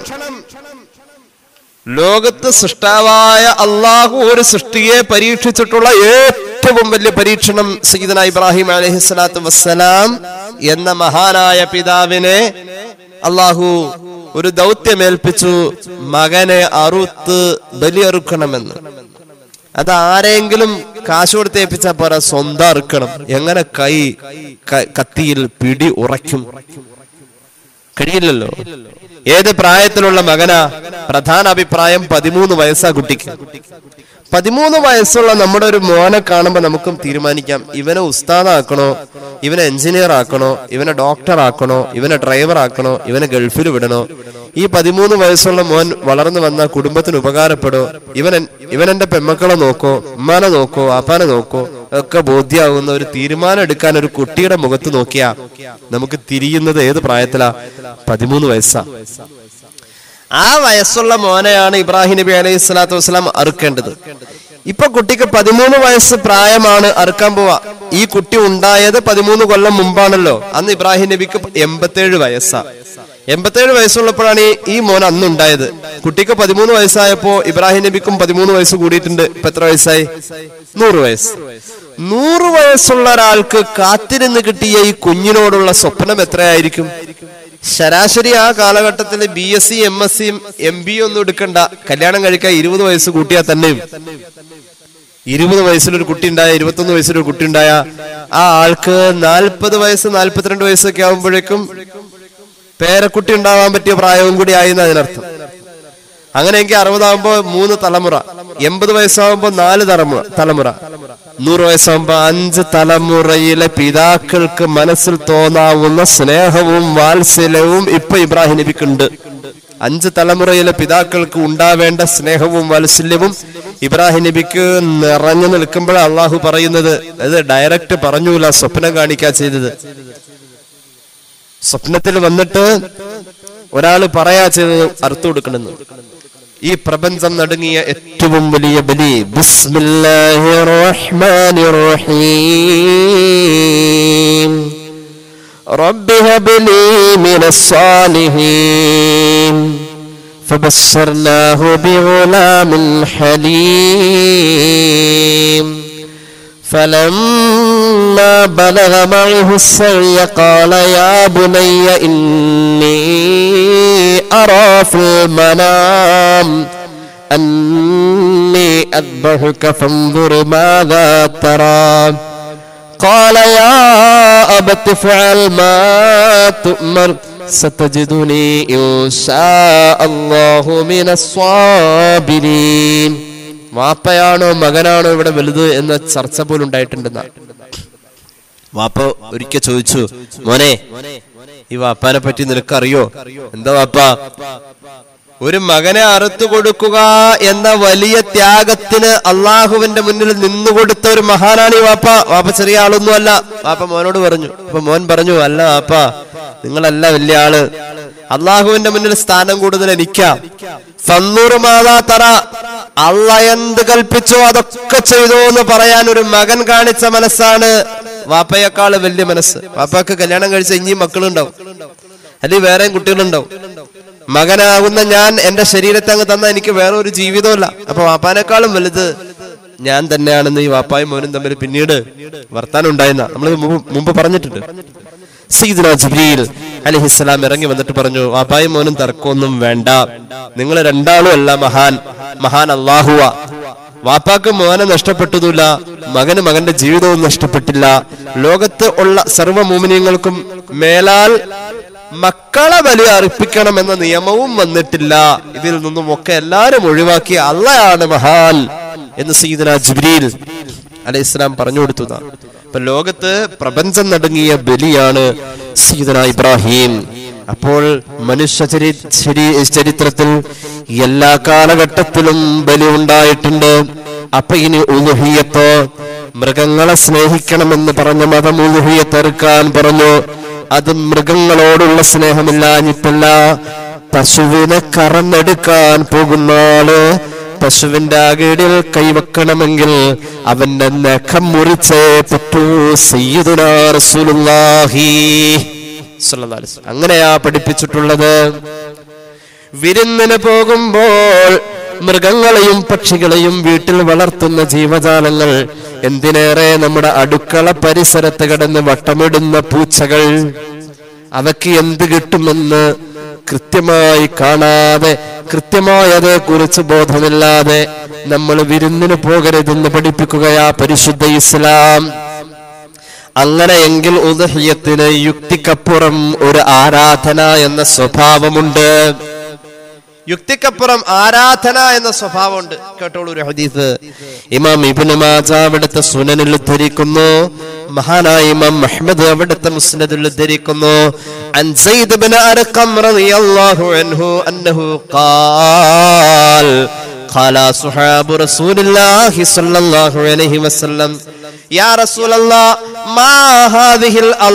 ലോകത്ത് സൃഷ്ടാവായ അള്ളാഹു ഒരു സൃഷ്ടിയെ പരീക്ഷിച്ചിട്ടുള്ള ഏറ്റവും വലിയ പരീക്ഷണം സയ്യിദന ഇബ്രാഹിം അലൈഹി സ്വലാത്തു വസ്സലാം എന്ന മഹാനായ പിതാവിനെ അള്ളാഹു ഒരു ദൗത്യമേൽപ്പിച്ചു മകനെ അറുത്ത് ബലിയറുക്കണമെന്ന് അത് ആരെങ്കിലും കാശ് കൊടുത്ത് ഏൽപ്പിച്ചാൽ പോരാ സ്വന്തം അറുക്കണം എങ്ങനെ കൈ ക- കത്തിയിൽ പിടി ഉറയ്ക്കും കഴിയില്ലല്ലോ ഏത് പ്രായത്തിലുള്ള മകനാ പ്രധാന അഭിപ്രായം പതിമൂന്ന് വയസ്സാ കുട്ടിക്ക് പതിമൂന്ന് വയസ്സുള്ള നമ്മുടെ ഒരു മോനെ കാണുമ്പോൾ നമുക്കും തീരുമാനിക്കാം ഇവനെ ഉസ്താദാക്കണോ ഇവനെ എഞ്ചിനീയർ ആക്കണോ ഇവനെ ഡോക്ടർ ആക്കണോ ഇവനെ ഡ്രൈവർ ആക്കണോ ഇവനെ ഗൾഫിൽ വിടണോ ഈ പതിമൂന്ന് വയസ്സുള്ള മോൻ വളർന്നു വന്ന കുടുംബത്തിന് ഉപകാരപ്പെടോ ഇവൻ എൻ- ഇവൻ എന്റെ പെമ്മക്കളെ നോക്കോ ഉമ്മാനെ നോക്കോ ആപ്പാനെ നോക്കോ ഒക്കെ ബോധ്യമാകുന്ന ഒരു തീരുമാനം എടുക്കാൻ ഒരു കുട്ടിയുടെ മുഖത്ത് നോക്കിയാ നമുക്ക് തിരിയുന്നത് ഏത് പ്രായത്തിലാ പതിമൂന്ന് വയസ്സാ ആ വയസ്സുള്ള മോനെയാണ് ഇബ്രാഹിം നബി അലൈഹി സ്വലാത്തു വസ്സലാം അറുക്കേണ്ടത് ഇപ്പൊ കുട്ടിക്ക് പതിമൂന്ന് വയസ്സ് പ്രായമാണ് അറുക്കാൻ പോവാ ഈ കുട്ടി ഉണ്ടായത് പതിമൂന്ന് കൊല്ലം മുമ്പാണല്ലോ അന്ന് ഇബ്രാഹിം നബിക്ക് എൺപത്തേഴ് വയസ്സാ എൺപത്തേഴ് വയസ്സുള്ളപ്പോഴാണ് ഈ- ഈ മോൻ അന്ന് ഉണ്ടായത് കുട്ടിക്ക് പതിമൂന്ന് വയസ്സായപ്പോ ഇബ്രാഹിം നബിക്കും പതിമൂന്ന് വയസ്സ് കൂടിയിട്ടുണ്ട് ഇപ്പൊ എത്ര വയസ്സായി നൂറ് വയസ്സ് നൂറ് വയസ്സുള്ള ഒരാൾക്ക് കാത്തിരുന്ന് കിട്ടിയ ഈ കുഞ്ഞിനോടുള്ള സ്വപ്നം എത്രയായിരിക്കും ശരാശരി ആ കാലഘട്ടത്തിൽ B S C M S സിയും എം ബി ഒന്നും എടുക്കണ്ട കല്യാണം കഴിക്കാൻ ഇരുപത് വയസ്സ് കൂട്ടിയാൽ തന്നെയും ഇരുപത് വയസ്സിലൊരു കുട്ടി ഉണ്ടായ ഇരുപത്തൊന്ന് വയസ്സിലൊരു കുട്ടി ഉണ്ടായ ആ ആൾക്ക് നാൽപ്പത് വയസ്സ് നാൽപ്പത്തിരണ്ട് വയസ്സൊക്കെ ആകുമ്പോഴേക്കും പേരക്കുട്ടി ഉണ്ടാവാൻ പറ്റിയ പ്രായവും കൂടി ആയി എന്ന് അതിനർത്ഥം അങ്ങനെയെങ്കിൽ അറുപതാകുമ്പോ മൂന്ന് തലമുറ എൺപത് വയസ്സാകുമ്പോ നാല് തലമുറ തലമുറ നൂറ് വയസ്സാകുമ്പോ അഞ്ച് തലമുറയിലെ പിതാക്കൾക്ക് മനസ്സിൽ തോന്നാവുന്ന സ്നേഹവും വാത്സല്യവും ഇപ്പൊ ഇബ്രാഹിം നബിക്കുണ്ട് അഞ്ച് തലമുറയിലെ പിതാക്കൾക്ക് ഉണ്ടാവേണ്ട സ്നേഹവും വാത്സല്യവും ഇബ്രാഹിം നബിക്ക് നിറഞ്ഞു നിൽക്കുമ്പോൾ അള്ളാഹു പറയുന്നത് അത് ഡയറക്റ്റ് പറഞ്ഞൂല സ്വപ്നം കാണിക്കാ ചെയ്തത് സ്വപ്നത്തിൽ വന്നിട്ട് ഒരാൾ പറയാ ചെയ്തത് അർത്ഥം കൊടുക്കണമെന്ന് ഈ പ്രപഞ്ചം നടുങ്ങിയ ഏറ്റവും വലിയ ബലി ബിസ്മില്ലാഹിർ റഹ്മാനിർ റഹീം رب هب لي من الصالحين فبشرناه بغلام حليم فلما بلغ معه السعي قال يا بني إني أرى في المنام أني أذبحك فانظر ماذا ترى قال يا أبت افعل ما تؤمر ستجدني إن شاء الله من الصابرين വാപ്പയാണോ മകനാണോ ഇവിടെ വലുത് എന്ന ചർച്ച പോലും ഉണ്ടായിട്ടുണ്ടെന്ന വാപ്പ ഒരിക്കൽ ചോദിച്ചു മോനെ ഈ വാപ്പാനെ പറ്റി നിനക്കറിയോ എന്താ വാപ്പ ഒരു മകനെ അറുത്തു കൊടുക്കുക എന്ന വലിയ ത്യാഗത്തിന് അള്ളാഹുവിന്റെ മുന്നിൽ നിന്നുകൊടുത്ത ഒരു മഹാനാണ് ഈ വാപ്പ വാപ്പ ചെറിയ ആളൊന്നും അല്ല വാപ്പ മോനോട് പറഞ്ഞു അപ്പൊ മോൻ പറഞ്ഞു അല്ല വാപ്പ നിങ്ങളല്ല വലിയ ആള് അള്ളാഹുവിന്റെ മുന്നിൽ സ്ഥാനം കൂടുതൽ എനിക്കാ ഫന്നൂറ് മാതാ തറ അള്ള എന്ത് കൽപ്പിച്ചോ അതൊക്കെ ചെയ്തു എന്ന് പറയാൻ ഒരു മകൻ കാണിച്ച മനസ്സാണ് വാപ്പയേക്കാള് വലിയ മനസ്സ് വാപ്പക്ക് കല്യാണം കഴിച്ച ഇനിയും മക്കളുണ്ടാവും അല്ലെങ്കിൽ വേറെയും കുട്ടികളുണ്ടാവും മകനാകുന്ന ഞാൻ എന്റെ ശരീരത്തെ അങ്ങ് തന്ന എനിക്ക് വേറെ ഒരു ജീവിതമല്ല അപ്പൊ വാപ്പാനേക്കാളും വലുത് ഞാൻ തന്നെയാണെന്ന് ഈ വാപ്പായും മോനും തമ്മിൽ പിന്നീട് വർത്താനം ഉണ്ടായിരുന്ന നമ്മൾ മുമ്പ് പറഞ്ഞിട്ടുണ്ട് സീദുന ജിബ്രീൽ അലിഹിസ്സലാം ഇറങ്ങി വന്നിട്ട് പറഞ്ഞു വാപ്പായും മോനും തർക്കമൊന്നും വേണ്ട നിങ്ങൾ രണ്ടാളും അല്ല മഹാൻ മഹാൻ അള്ളാഹുവ വാപ്പാക്ക് മോനെ നഷ്ടപ്പെട്ടതുമില്ല മകന് മകന്റെ ജീവിതവും നഷ്ടപ്പെട്ടില്ല ലോകത്ത് ഉള്ള സർവ്വ മോമിനിയങ്ങൾക്കും മേലാൽ മക്കളെ ബലി അർപ്പിക്കണം എന്ന നിയമവും വന്നിട്ടില്ല ഇതിൽ നിന്നും ഒക്കെ എല്ലാരും ഒഴിവാക്കി അള്ളയാണ് മഹാൻ എന്ന് സീദന ജിബ്രീൽ അലൈഹി ഇസ്ലാം പറഞ്ഞു കൊടുത്തതാണ് അപ്പൊ ലോകത്ത് പ്രപഞ്ചം നടുങ്ങിയ ബലിയാണ് സീദന ഇബ്രാഹിം അപ്പോൾ മനുഷ്യ ചരി ചരി- ചരിത്രത്തിൽ എല്ലാ കാലഘട്ടത്തിലും ബലി ഉണ്ടായിട്ടുണ്ട് അപ്പൊ ഇനി ഉലുഹിയത്തോ മൃഗങ്ങളെ സ്നേഹിക്കണമെന്ന് പറഞ്ഞ മതം ഉലുഹിയത്തെറുക്കാൻ പറഞ്ഞു അത് മൃഗങ്ങളോടുള്ള സ്നേഹമില്ലാഞ്ഞിട്ടല്ല പശുവിനെ കറന്നെടുക്കാൻ പോകുന്ന ആള് പശുവിന്റെ അകടിൽ കൈവെക്കണമെങ്കിൽ അവന്റെ നഖം മുറിച്ചേ പറ്റൂ സയ്യിദുനാ റസൂലുള്ളാഹി സ്വല്ലല്ലാഹു അലൈഹി വസല്ലം. അങ്ങനെയാ പഠിപ്പിച്ചിട്ടുള്ളത് വിരുന്നിന് പോകുമ്പോൾ മൃഗങ്ങളെയും പക്ഷികളെയും വീട്ടിൽ വളർത്തുന്ന ജീവജാലങ്ങൾ എന്തിനേറെ നമ്മുടെ അടുക്കള പരിസരത്ത് കിടന്ന് വട്ടമിടുന്ന പൂച്ചകൾ അവയ്ക്ക് എന്ത് കിട്ടുമെന്ന് കൃത്യമായി കാണാതെ കൃത്യമായി അതേക്കുറിച്ച് ബോധമില്ലാതെ നമ്മൾ വിരുന്നിന് പോകരുതെന്ന് പഠിപ്പിക്കുകയാ പരിശുദ്ധ ഇസ്ലാം അങ്ങനെയെങ്കിൽ ഉദഹ്യത്തിന് യുക്തിക്കപ്പുറം ഒരു ആരാധന എന്ന സ്വഭാവമുണ്ട് യുക്തിക്കപ്പുറം ആരാധന എന്ന സ്വഭാവമുണ്ട് കേട്ടോളൂ ഒരു ഹദീസ് ഇമാം ഇബ്നു മാജ അവിടുത്തെ സുനനിൽ ഉദ്ധരിക്കുന്നു മഹാനായ ഇമാം മുഹമ്മദ് അവിടുത്തെ മുസ്നദിൽ ഉദ്ധരിക്കുന്നു അൻ സയ്യിദ് ഇബ്നു അർഖം റളിയല്ലാഹു അൻഹു അന്നഹു ഖാൽ قال صحاب رسول الله صلى الله عليه وسلم يا رسول الله ما هذه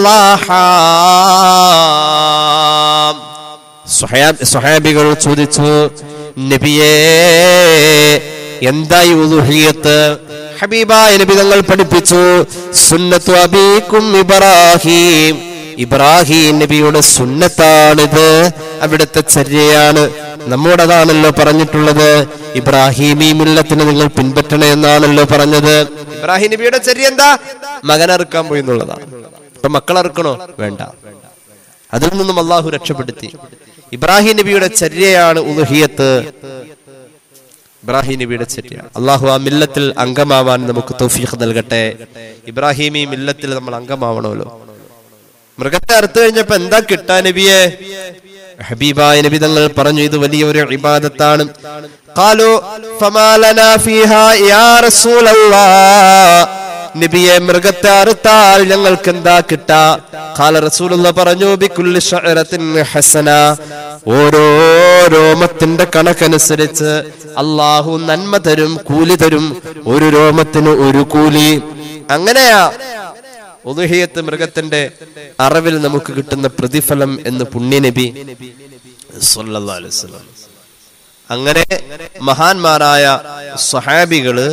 الألاحام സ്വഹാബ്- സ്വഹാബികൾ ചോദിച്ചു നബിയേ എന്തായി ഉദുഹിയത്ത് ഹബീബായ നബി തങ്ങൾ പഠിപ്പിച്ചു സുന്നത്തു അബീക്കും ഇബ്രാഹിം ഇബ്രാഹിം നബിയുടെ സുന്നത്താണിത് അവിടുത്തെ ചര്യയാണ് നമ്മോടതാണല്ലോ പറഞ്ഞിട്ടുള്ളത് ഇബ്രാഹിമി മില്ലത്തിന് നിങ്ങൾ പിൻപറ്റണേ എന്നാണല്ലോ പറഞ്ഞത് ഇബ്രാഹിം നബിയുടെ ചര്യ എന്താ മകനറുക്കാൻ പോയി എന്നുള്ളതാണ് ഇപ്പൊ മക്കളറുക്കണോ വേണ്ട അതിൽ നിന്നും അള്ളാഹു രക്ഷപ്പെടുത്തി ഇബ്രാഹിം നബിയുടെ ചര്യയാണ് ഉലുഹിയത്ത് ഇബ്രാഹിം നബിയുടെ ചര്യ അള്ളാഹു ആ മില്ലത്തിൽ അംഗമാവാൻ നമുക്ക് തൗഫീഖ് നൽകട്ടെ ഇബ്രാഹിമി മില്ലത്തിൽ നമ്മൾ അംഗമാവണമല്ലോ മൃഗത്തെ അറുത്തു കഴിഞ്ഞപ്പോ എന്താ കിട്ടാ നബിയെ ഹബീബായ നബി തങ്ങൾ പറഞ്ഞു ഇത് വലിയ ഒരു ഇബാദത്താണ് ഖാലു ഫമാ ലനാ ഫീഹാ യാ റസൂലല്ലാഹ് നബിയെ മൃഗത്തെ അറുത്താൽ ഞങ്ങൾക്ക് എന്താ കിട്ടാ ഖാല റസൂലുള്ള പറഞ്ഞു ബിക്കുല്ലി ശഅറത്തിൻ ഹസന ഓരോ രോമത്തിന്റെ കണക്കനുസരിച്ച് അള്ളാഹു നന്മ തരും കൂലി തരും ഒരു രോമത്തിന് ഒരു കൂലി അങ്ങനെയാ ഉദുഹിയത്ത് മൃഗത്തിന്റെ അറിവിൽ നമുക്ക് കിട്ടുന്ന പ്രതിഫലം എന്ന് പുണ്യനബി സല്ലല്ലാഹു അലൈഹി വസല്ലം അങ്ങനെ മഹാന്മാരായ സ്വഹാബികള്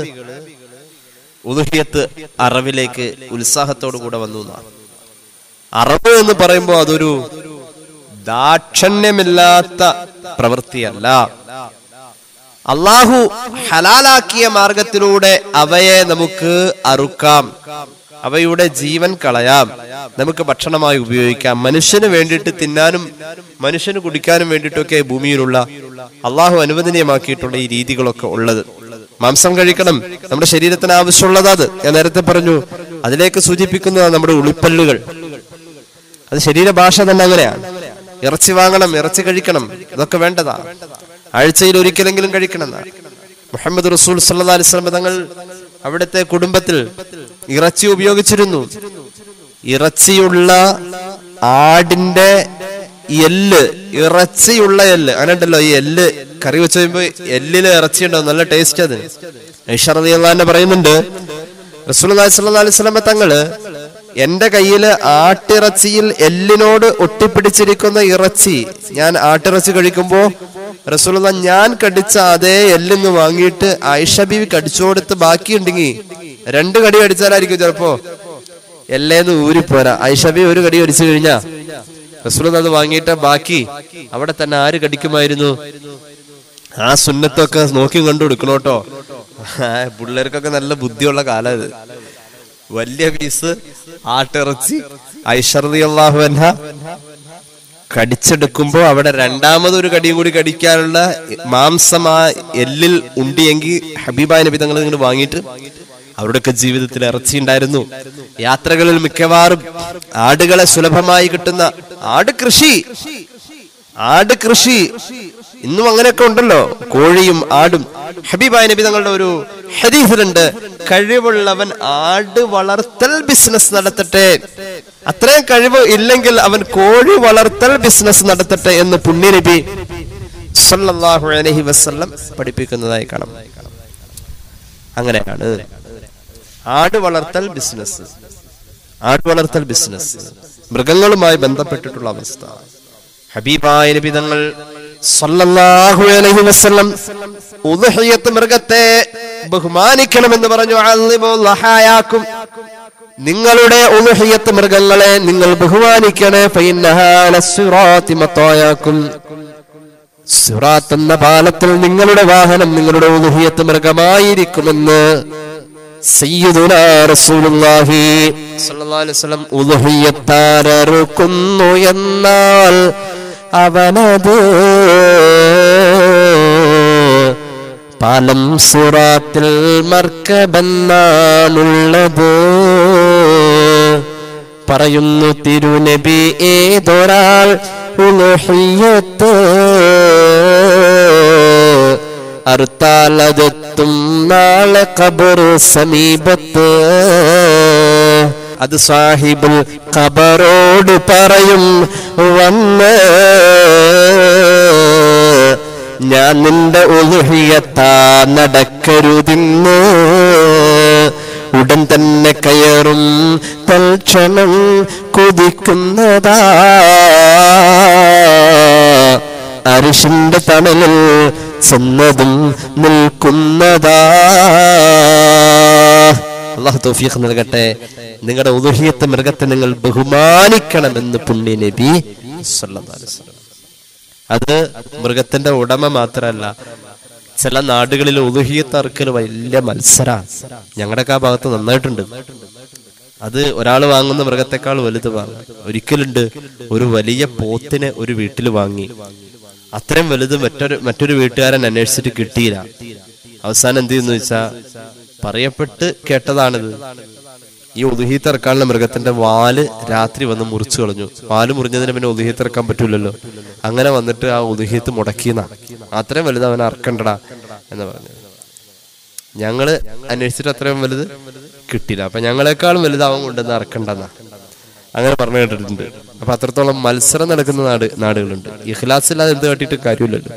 ഉദുഹിയത്ത് അറിവിലേക്ക് ഉത്സാഹത്തോടു കൂടെ വന്നു എന്നാണ് അറിവ് എന്ന് പറയുമ്പോൾ അതൊരു ദാക്ഷണ്യമില്ലാത്ത പ്രവൃത്തിയല്ല അള്ളാഹു ഹലാലാക്കിയ മാർഗത്തിലൂടെ അവയെ നമുക്ക് അറുക്കാം അവയുടെ ജീവൻ കളയാം നമുക്ക് ഭക്ഷണമായി ഉപയോഗിക്കാം മനുഷ്യന് വേണ്ടിയിട്ട് തിന്നാനും മനുഷ്യന് കുടിക്കാനും വേണ്ടിയിട്ടൊക്കെ ഭൂമിയിലുള്ള അള്ളാഹു അനുവദനീയമാക്കിയിട്ടുള്ള ഈ രീതികളൊക്കെ ഉള്ളത് മാംസം കഴിക്കണം നമ്മുടെ ശരീരത്തിന് ആവശ്യമുള്ളത് അത് ഞാൻ നേരത്തെ പറഞ്ഞു അതിലേക്ക് സൂചിപ്പിക്കുന്നതാണ് നമ്മുടെ ഉളിപ്പല്ലുകൾ അത് ശരീരഭാഷ തന്നെ അങ്ങനെയാണ് ഇറച്ചി വാങ്ങണം ഇറച്ചി കഴിക്കണം ഇതൊക്കെ വേണ്ടതാ ആഴ്ചയിൽ ഒരിക്കലെങ്കിലും കഴിക്കണം എന്നാ. മുഹമ്മദ് റസൂൽ സല്ലല്ലാഹു അലൈഹി വസല്ലം തങ്ങൾ അവിടുത്തെ കുടുംബത്തിൽ ഇറച്ചി ഉപയോഗിച്ചിരുന്നു ഇറച്ചിയുള്ള ആടിന്റെ എല്ല് ഇറച്ചിയുള്ള എല്ല് അങ്ങനെ ഉണ്ടല്ലോ ഈ എല്ല് കറി വെച്ച് കഴിയുമ്പോ എല്ലില് ഇറച്ചി ഉണ്ടാവും നല്ല ടേസ്റ്റ് അത് ഐഷറതി അള്ളാന്നെ പറയുന്നുണ്ട് റസൂലുള്ളാഹി സ്വല്ലല്ലാഹു അലൈഹി വസല്ലം തങ്ങള് എന്റെ കയ്യില് ആട്ടിറച്ചിയിൽ എല്ലിനോട് ഒട്ടിപ്പിടിച്ചിരിക്കുന്ന ഇറച്ചി ഞാൻ ആട്ടിറച്ചി കഴിക്കുമ്പോ റസൂലുള്ള ഞാൻ കടിച്ച അതേ എല്ലിന്ന് വാങ്ങിയിട്ട് ആയിഷ ബീവി കടിച്ചു കൊടുത്ത് ബാക്കിയുണ്ടെങ്കിൽ രണ്ട് കടി കടിച്ചാലായിരിക്കും ചിലപ്പോ എല്ലേന്ന് ഊരിപ്പോരാ ആയിഷ ബീവി ഒരു കടി കടിച്ചു കഴിഞ്ഞാ റസൂലുള്ള അത് വാങ്ങിയിട്ട് ബാക്കി അവിടെ തന്നെ ആര് കടിക്കുമായിരുന്നു ആ സുന്നത്തൊക്കെ നോക്കി കണ്ടു കൊടുക്കണോട്ടോ പിള്ളേർക്കൊക്കെ നല്ല ബുദ്ധിയുള്ള കാലം ഇത് വലിയ പീസ് ആട്ടിറച്ചി ഐഷർദി അള്ളാഹു അൻഹ കടിച്ചെടുക്കുമ്പോ അവിടെ രണ്ടാമതൊരു കടിയും കൂടി കടിക്കാനുള്ള മാംസം ആ എല്ലിൽ ഉണ്ടിയെങ്കിൽ ഹബീബായ നബി തങ്ങൾ ഇങ്ങോട്ട് വാങ്ങിയിട്ട് അവരുടെയൊക്കെ ജീവിതത്തിൽ ഇറച്ചി ഉണ്ടായിരുന്നു യാത്രകളിൽ മിക്കവാറും ആടുകളെ സുലഭമായി കിട്ടുന്ന ആട് കൃഷി ആട് കൃഷി ഇന്നും അങ്ങനെയൊക്കെ ഉണ്ടല്ലോ കോഴിയും ആടും ഹബീബായ നബി തങ്ങളുടെ ഒരു ഹദീസിലുണ്ട് കഴിവുള്ളവൻ ആട് വളർത്തൽ ബിസിനസ് നടത്തട്ടെ അത്രയും കഴിവ് ഇല്ലെങ്കിൽ അവൻ കോഴി വളർത്തൽ ബിസിനസ് നടത്തട്ടെ എന്ന് പുണ്യനബി സല്ലല്ലാഹു അലൈഹി വസല്ലം പഠിപ്പിക്കുന്നതായി കാണാം അങ്ങനെയാണ് ആട് വളർത്തൽ ബിസിനസ് ആട് വളർത്തൽ ബിസിനസ് മൃഗങ്ങളുമായി ബന്ധപ്പെട്ടിട്ടുള്ള അവസ്ഥ ഹബീബായ നബി തങ്ങൾ സല്ലല്ലാഹു അലൈഹി വസല്ലം ഉദ്ഹിയത്ത് മൃഗത്തെ ബഹുമാനിക്കണമെന്ന് പറഞ്ഞു അള്ളിമു ലഹായാക്കും നിങ്ങളുടെ ഉദ്ഹിയത്ത് മൃഗങ്ങളെ നിങ്ങൾ ബഹുമാനിക്കണേ ഫഇന്നഹാ ലസ്സിറാത്തി മത്തായാക്കും സിറാത്ത് എന്ന പാലത്തിൽ നിങ്ങളുടെ വാഹനം നിങ്ങളുടെ ഉദ്ഹിയത്ത് മൃഗമായിരിക്കുമെന്ന് സയ്യിദുനാ റസൂലുള്ളാഹി സ്വല്ലല്ലാഹു അലൈഹി വസല്ലം ഉദ്ഹിയത്താരറുക്കുന്നു എന്നാൽ അവനത് പാലം സുറാത്തിൽ മർക്കബെന്നാണുള്ളത് പറയുന്നു തിരുനബി ഏതൊരാൾ ഉലുഹിയത്ത് അറുത്താലതെത്തും നാളെ കബർ സമീപത്ത് അത് സാഹിബുൽ ഖബറോട് പറയും വന്ന് ഞാൻ നിന്റെ ഉലുഹിയത്താ നടക്കരുതിന്ന് ഉടൻ തന്നെ കയറും തൽക്ഷണം കുതിക്കുന്നതാ അരിശിന്റെ തണലിൽ ചെന്നതും നിൽക്കുന്നതാ അള്ളാഹു തൗഫീഖ് നൽകട്ടെ നിങ്ങളുടെ ഉദുഹിയത്തെ മൃഗത്തെ നിങ്ങൾ ബഹുമാനിക്കണമെന്ന് പുണ്യ നബി സല്ലല്ലാഹു അലൈഹി വസല്ലം. അത് മൃഗത്തിന്റെ ഉടമ മാത്രമല്ല ചില നാടുകളിൽ ഉദുഹിയത്ത് അറുക്കൽ വലിയ മത്സര ഞങ്ങളുടെയൊക്കെ ആ ഭാഗത്ത് നന്നായിട്ടുണ്ട് അത് ഒരാൾ വാങ്ങുന്ന മൃഗത്തെക്കാൾ വലുത് വാങ്ങും ഒരിക്കലുണ്ട് ഒരു വലിയ പോത്തിനെ ഒരു വീട്ടിൽ വാങ്ങി അത്രയും വലുത് മറ്റൊരു മറ്റൊരു വീട്ടുകാരൻ അന്വേഷിച്ചിട്ട് കിട്ടിയില്ല അവസാനം എന്ത് ചെയ്യുന്നു വെച്ചാ പറയപ്പെട്ട് കേട്ടതാണിത് ഈ ഉദുഹീത്ത് ഇറക്കാനുള്ള മൃഗത്തിന്റെ വാല് രാത്രി വന്ന് മുറിച്ചു കളഞ്ഞു വാല് മുറിഞ്ഞതിന് പിന്നെ ഉദുഹീത്ത് ഇറക്കാൻ പറ്റൂലല്ലോ അങ്ങനെ വന്നിട്ട് ആ ഉദുഹീത്ത് മുടക്കിയെന്നാ അത്രയും വലുത് അവൻ അറക്കണ്ടടാ എന്ന് പറഞ്ഞു ഞങ്ങള് അന്വേഷിച്ചിട്ട് അത്രയും വലുത് കിട്ടിയില്ല അപ്പൊ ഞങ്ങളെക്കാളും വലുത് അവൻ കൊണ്ടുവന്ന് അറക്കണ്ടെന്നാ അങ്ങനെ പറഞ്ഞു കേട്ടിട്ടുണ്ട് അപ്പൊ അത്രത്തോളം മത്സരം നടക്കുന്ന നാട് നാടുകളുണ്ട് ഇഖ്ലാസില്ലാതെ എന്ത് കാട്ടിയിട്ട് കാര്യമില്ലല്ലോ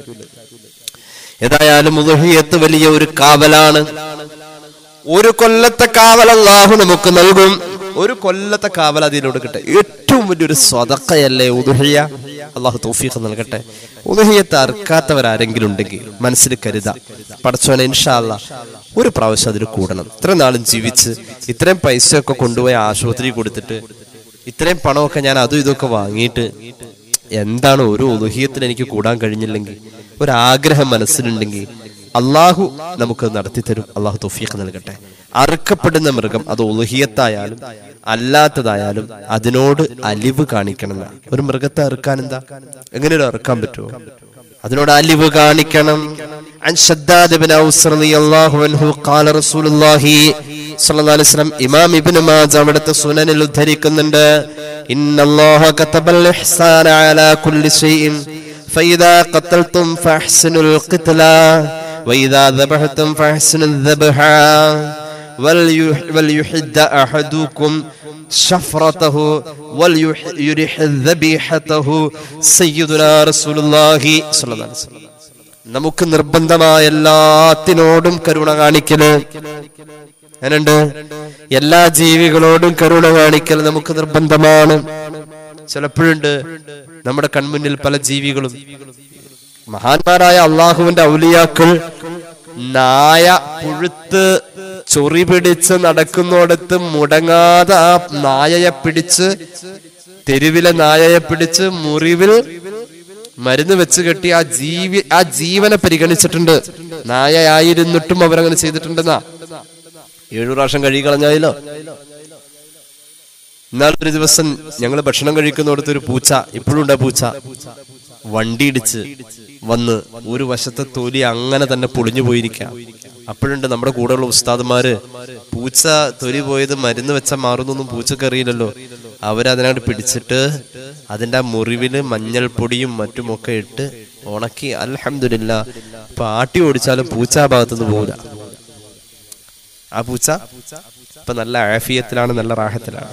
ഏതായാലും ഉദഹിയത്ത് വലിയ ഒരു കാവലാണ് ഒരു കൊല്ലത്തെ കാവൽ അള്ളാഹു നമുക്ക് നൽകും ഒരു കൊല്ലത്തെ കാവൽ അതിലൂടെ കിട്ടെ ഏറ്റവും വലിയൊരു സ്വതക്കയല്ലേ ഉദുഹിയ അള്ളാഹു തൗഫീഖ് നൽകട്ടെ ഉദഹിയത്ത് അറുക്കാത്തവരാരെങ്കിലും ഉണ്ടെങ്കിൽ മനസ്സിൽ കരുത പടച്ചോനെ ഇൻഷാല്ല ഒരു പ്രാവശ്യം അതിൽ കൂടണം ഇത്രയും നാളും ജീവിച്ച് ഇത്രയും പൈസയൊക്കെ കൊണ്ടുപോയി ആശുപത്രി കൊടുത്തിട്ട് ഇത്രയും പണമൊക്കെ ഞാൻ അതും ഇതൊക്കെ വാങ്ങിയിട്ട് എന്താണ് ഒരു ഉദുഹിയത്തിന് എനിക്ക് കൂടാൻ കഴിഞ്ഞില്ലെങ്കിൽ ഒരാഗ്രഹം മനസ്സിലുണ്ടെങ്കിൽ അള്ളാഹു നമുക്ക് നടത്തി തരും അള്ളാഹു തൊഫീഖ് നൽകട്ടെ അറുക്കപ്പെടുന്ന മൃഗം അത് ഉലുഹിയത്തായാലും അല്ലാത്തതായാലും അതിനോട് അലിവ് കാണിക്കണം എന്നാ. ഒരു മൃഗത്തെ അറുക്കാൻ എന്താ എങ്ങനെ അറുക്കാൻ പറ്റുമോ അതിനോട് അലിവ് കാണിക്കണം عن شداد بن أوس رضي الله عنه قال رسول الله صلى الله عليه وسلم ഇമാം ഇബ്നു മാജ അവിടുത്തെ സുനനിൽ ഉദ്ധരിക്കുന്നുണ്ട് إن الله كتب الإحسان على كل شيء فإذا قتلتم فأحسنوا القتلى وإذا ذبحتم فأحسنوا الذبح وليح وليحد أحدكم شفرته وليرح ذبيحته سيدنا رسول الله صلى الله عليه وسلم നമുക്ക് നിർബന്ധമായ എല്ലാത്തിനോടും കരുണ കാണിക്കല് അങ്ങനുണ്ട് എല്ലാ ജീവികളോടും കരുണ കാണിക്കൽ നമുക്ക് നിർബന്ധമാണ് ചിലപ്പോഴുണ്ട് നമ്മുടെ കൺമുന്നിൽ പല ജീവികളും മഹാന്മാരായ അള്ളാഹുവിന്റെ ഔലിയാക്കൾ നായ പുഴുത്ത് ചൊറി പിടിച്ച് നടക്കുന്നിടത്ത് മുടങ്ങാതെ ആ നായയെ പിടിച്ച് തെരുവിലെ നായയെ പിടിച്ച് മുറിവിൽ മരുന്ന് വെച്ച് കെട്ടി ആ ജീവി ആ ജീവനെ പരിഗണിച്ചിട്ടുണ്ട് നായയായിരുന്നിട്ടും അവരങ്ങനെ ചെയ്തിട്ടുണ്ടെന്നാ ഏഴു പ്രാവശ്യം കഴുകി കളഞ്ഞായല്ലോ ഇന്നാളൊരു ദിവസം ഞങ്ങൾ ഭക്ഷണം കഴിക്കുന്നിടത്ത് ഒരു പൂച്ച ഇപ്പോഴും ഉണ്ട് ആ പൂച്ച വണ്ടി ഇടിച്ച് വന്ന് ഒരു വശത്തെ തൊലി അങ്ങനെ തന്നെ പൊളിഞ്ഞു പോയിരിക്കാം അപ്പോഴുണ്ട് നമ്മുടെ കൂടെയുള്ള ഉസ്താദുമാര് പൂച്ച തൊലി പോയത് മരുന്ന് വെച്ചാൽ മാറുന്നൊന്നും പൂച്ചക്ക് അറിയില്ലല്ലോ അവരതിനകത്ത് പിടിച്ചിട്ട് അതിന്റെ ആ മുറിവില് മഞ്ഞൾപ്പൊടിയും മറ്റുമൊക്കെ ഇട്ട് ഉണക്കി അൽഹംദുലില്ല ഇപ്പൊ ആട്ടി ഓടിച്ചാലും പൂച്ച ആ ഭാഗത്തുനിന്ന് പോകില്ല ആ പൂച്ച ഇപ്പൊ നല്ല ആഫിയത്തിലാണ് നല്ല റാഹത്തിലാണ്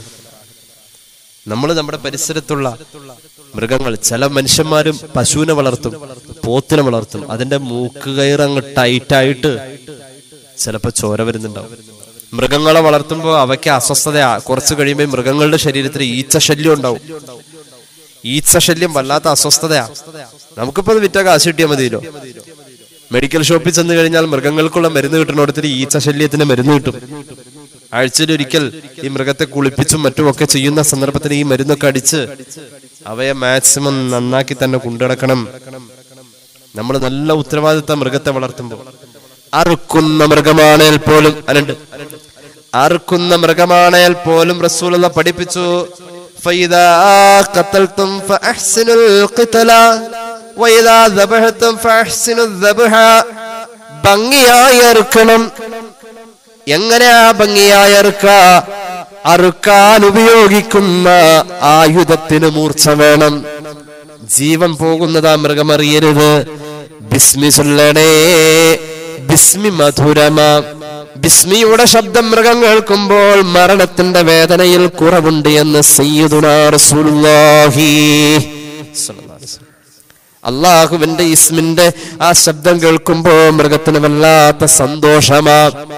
നമ്മൾ നമ്മുടെ പരിസരത്തുള്ള മൃഗങ്ങൾ ചില മനുഷ്യന്മാരും പശുവിനെ വളർത്തും പോത്തിനെ വളർത്തും അതിന്റെ മൂക്ക് കയറ് അങ്ങ് ടൈറ്റായിട്ട് ചിലപ്പോ ചോര വരുന്നുണ്ടാവും മൃഗങ്ങളെ വളർത്തുമ്പോൾ അവയ്ക്ക് അസ്വസ്ഥതയാ കുറച്ച് കഴിയുമ്പോൾ മൃഗങ്ങളുടെ ശരീരത്തിൽ ഈച്ച ശല്യം ഉണ്ടാവും ഈച്ച ശല്യം വല്ലാത്ത അസ്വസ്ഥതയാ നമുക്കിപ്പോ അത് വിറ്റ കാശ് കിട്ടിയാൽ മതിയല്ലോ മെഡിക്കൽ ഷോപ്പിൽ ചെന്ന് കഴിഞ്ഞാൽ മൃഗങ്ങൾക്കുള്ള മരുന്ന് കിട്ടുന്നിടത്തിൽ ഈച്ച ശല്യത്തിന് മരുന്ന് കിട്ടും ആഴ്ചയിൽ ഒരിക്കൽ ഈ മൃഗത്തെ കുളിപ്പിച്ചും മറ്റുമൊക്കെ ചെയ്യുന്ന സന്ദർഭത്തിൽ ഈ മരുന്നൊക്കെ അടിച്ച് അവയെ മാക്സിമം നന്നാക്കി തന്നെ കൊണ്ടുനടക്കണം നമ്മൾ നല്ല ഉത്തരവാദിത്ത മൃഗത്തെ വളർത്തുമ്പോൾ അറുക്കുന്ന മൃഗമാണേൽ പോലും അല്ലണ്ട് അറുക്കുന്ന മൃഗമാണേൽ പോലും റസൂലുള്ള പഠിപ്പിച്ചു فإذا قتلتم فأحسنوا القتل وإذا ذبحتم فأحسنوا الذبح ഭംഗിയായി അറുക്കണം എങ്ങനെയാ ഭംഗിയായി അറുക്ക അറുക്കാൻ ഉപയോഗിക്കുന്ന ആയുധത്തിന് മൂർച്ച വേണം ജീവൻ പോകുന്നത് ആ മൃഗമറിയരുത് ബിസ്മി ചൊല്ലണേ ബിസ്മി മധുരമ ബിസ്മിയുടെ ശബ്ദം മൃഗം കേൾക്കുമ്പോൾ മരണത്തിന്റെ വേദനയിൽ കുറവുണ്ട് എന്ന് സയ്യിദുനാ റസൂലുള്ളാഹി സ്വല്ലല്ലാഹു അലൈഹി വസല്ലം. അള്ളാഹുവിന്റെ ഇസ്മിന്റെ ആ ശബ്ദം കേൾക്കുമ്പോ മൃഗത്തിന് വല്ലാത്ത സന്തോഷമാ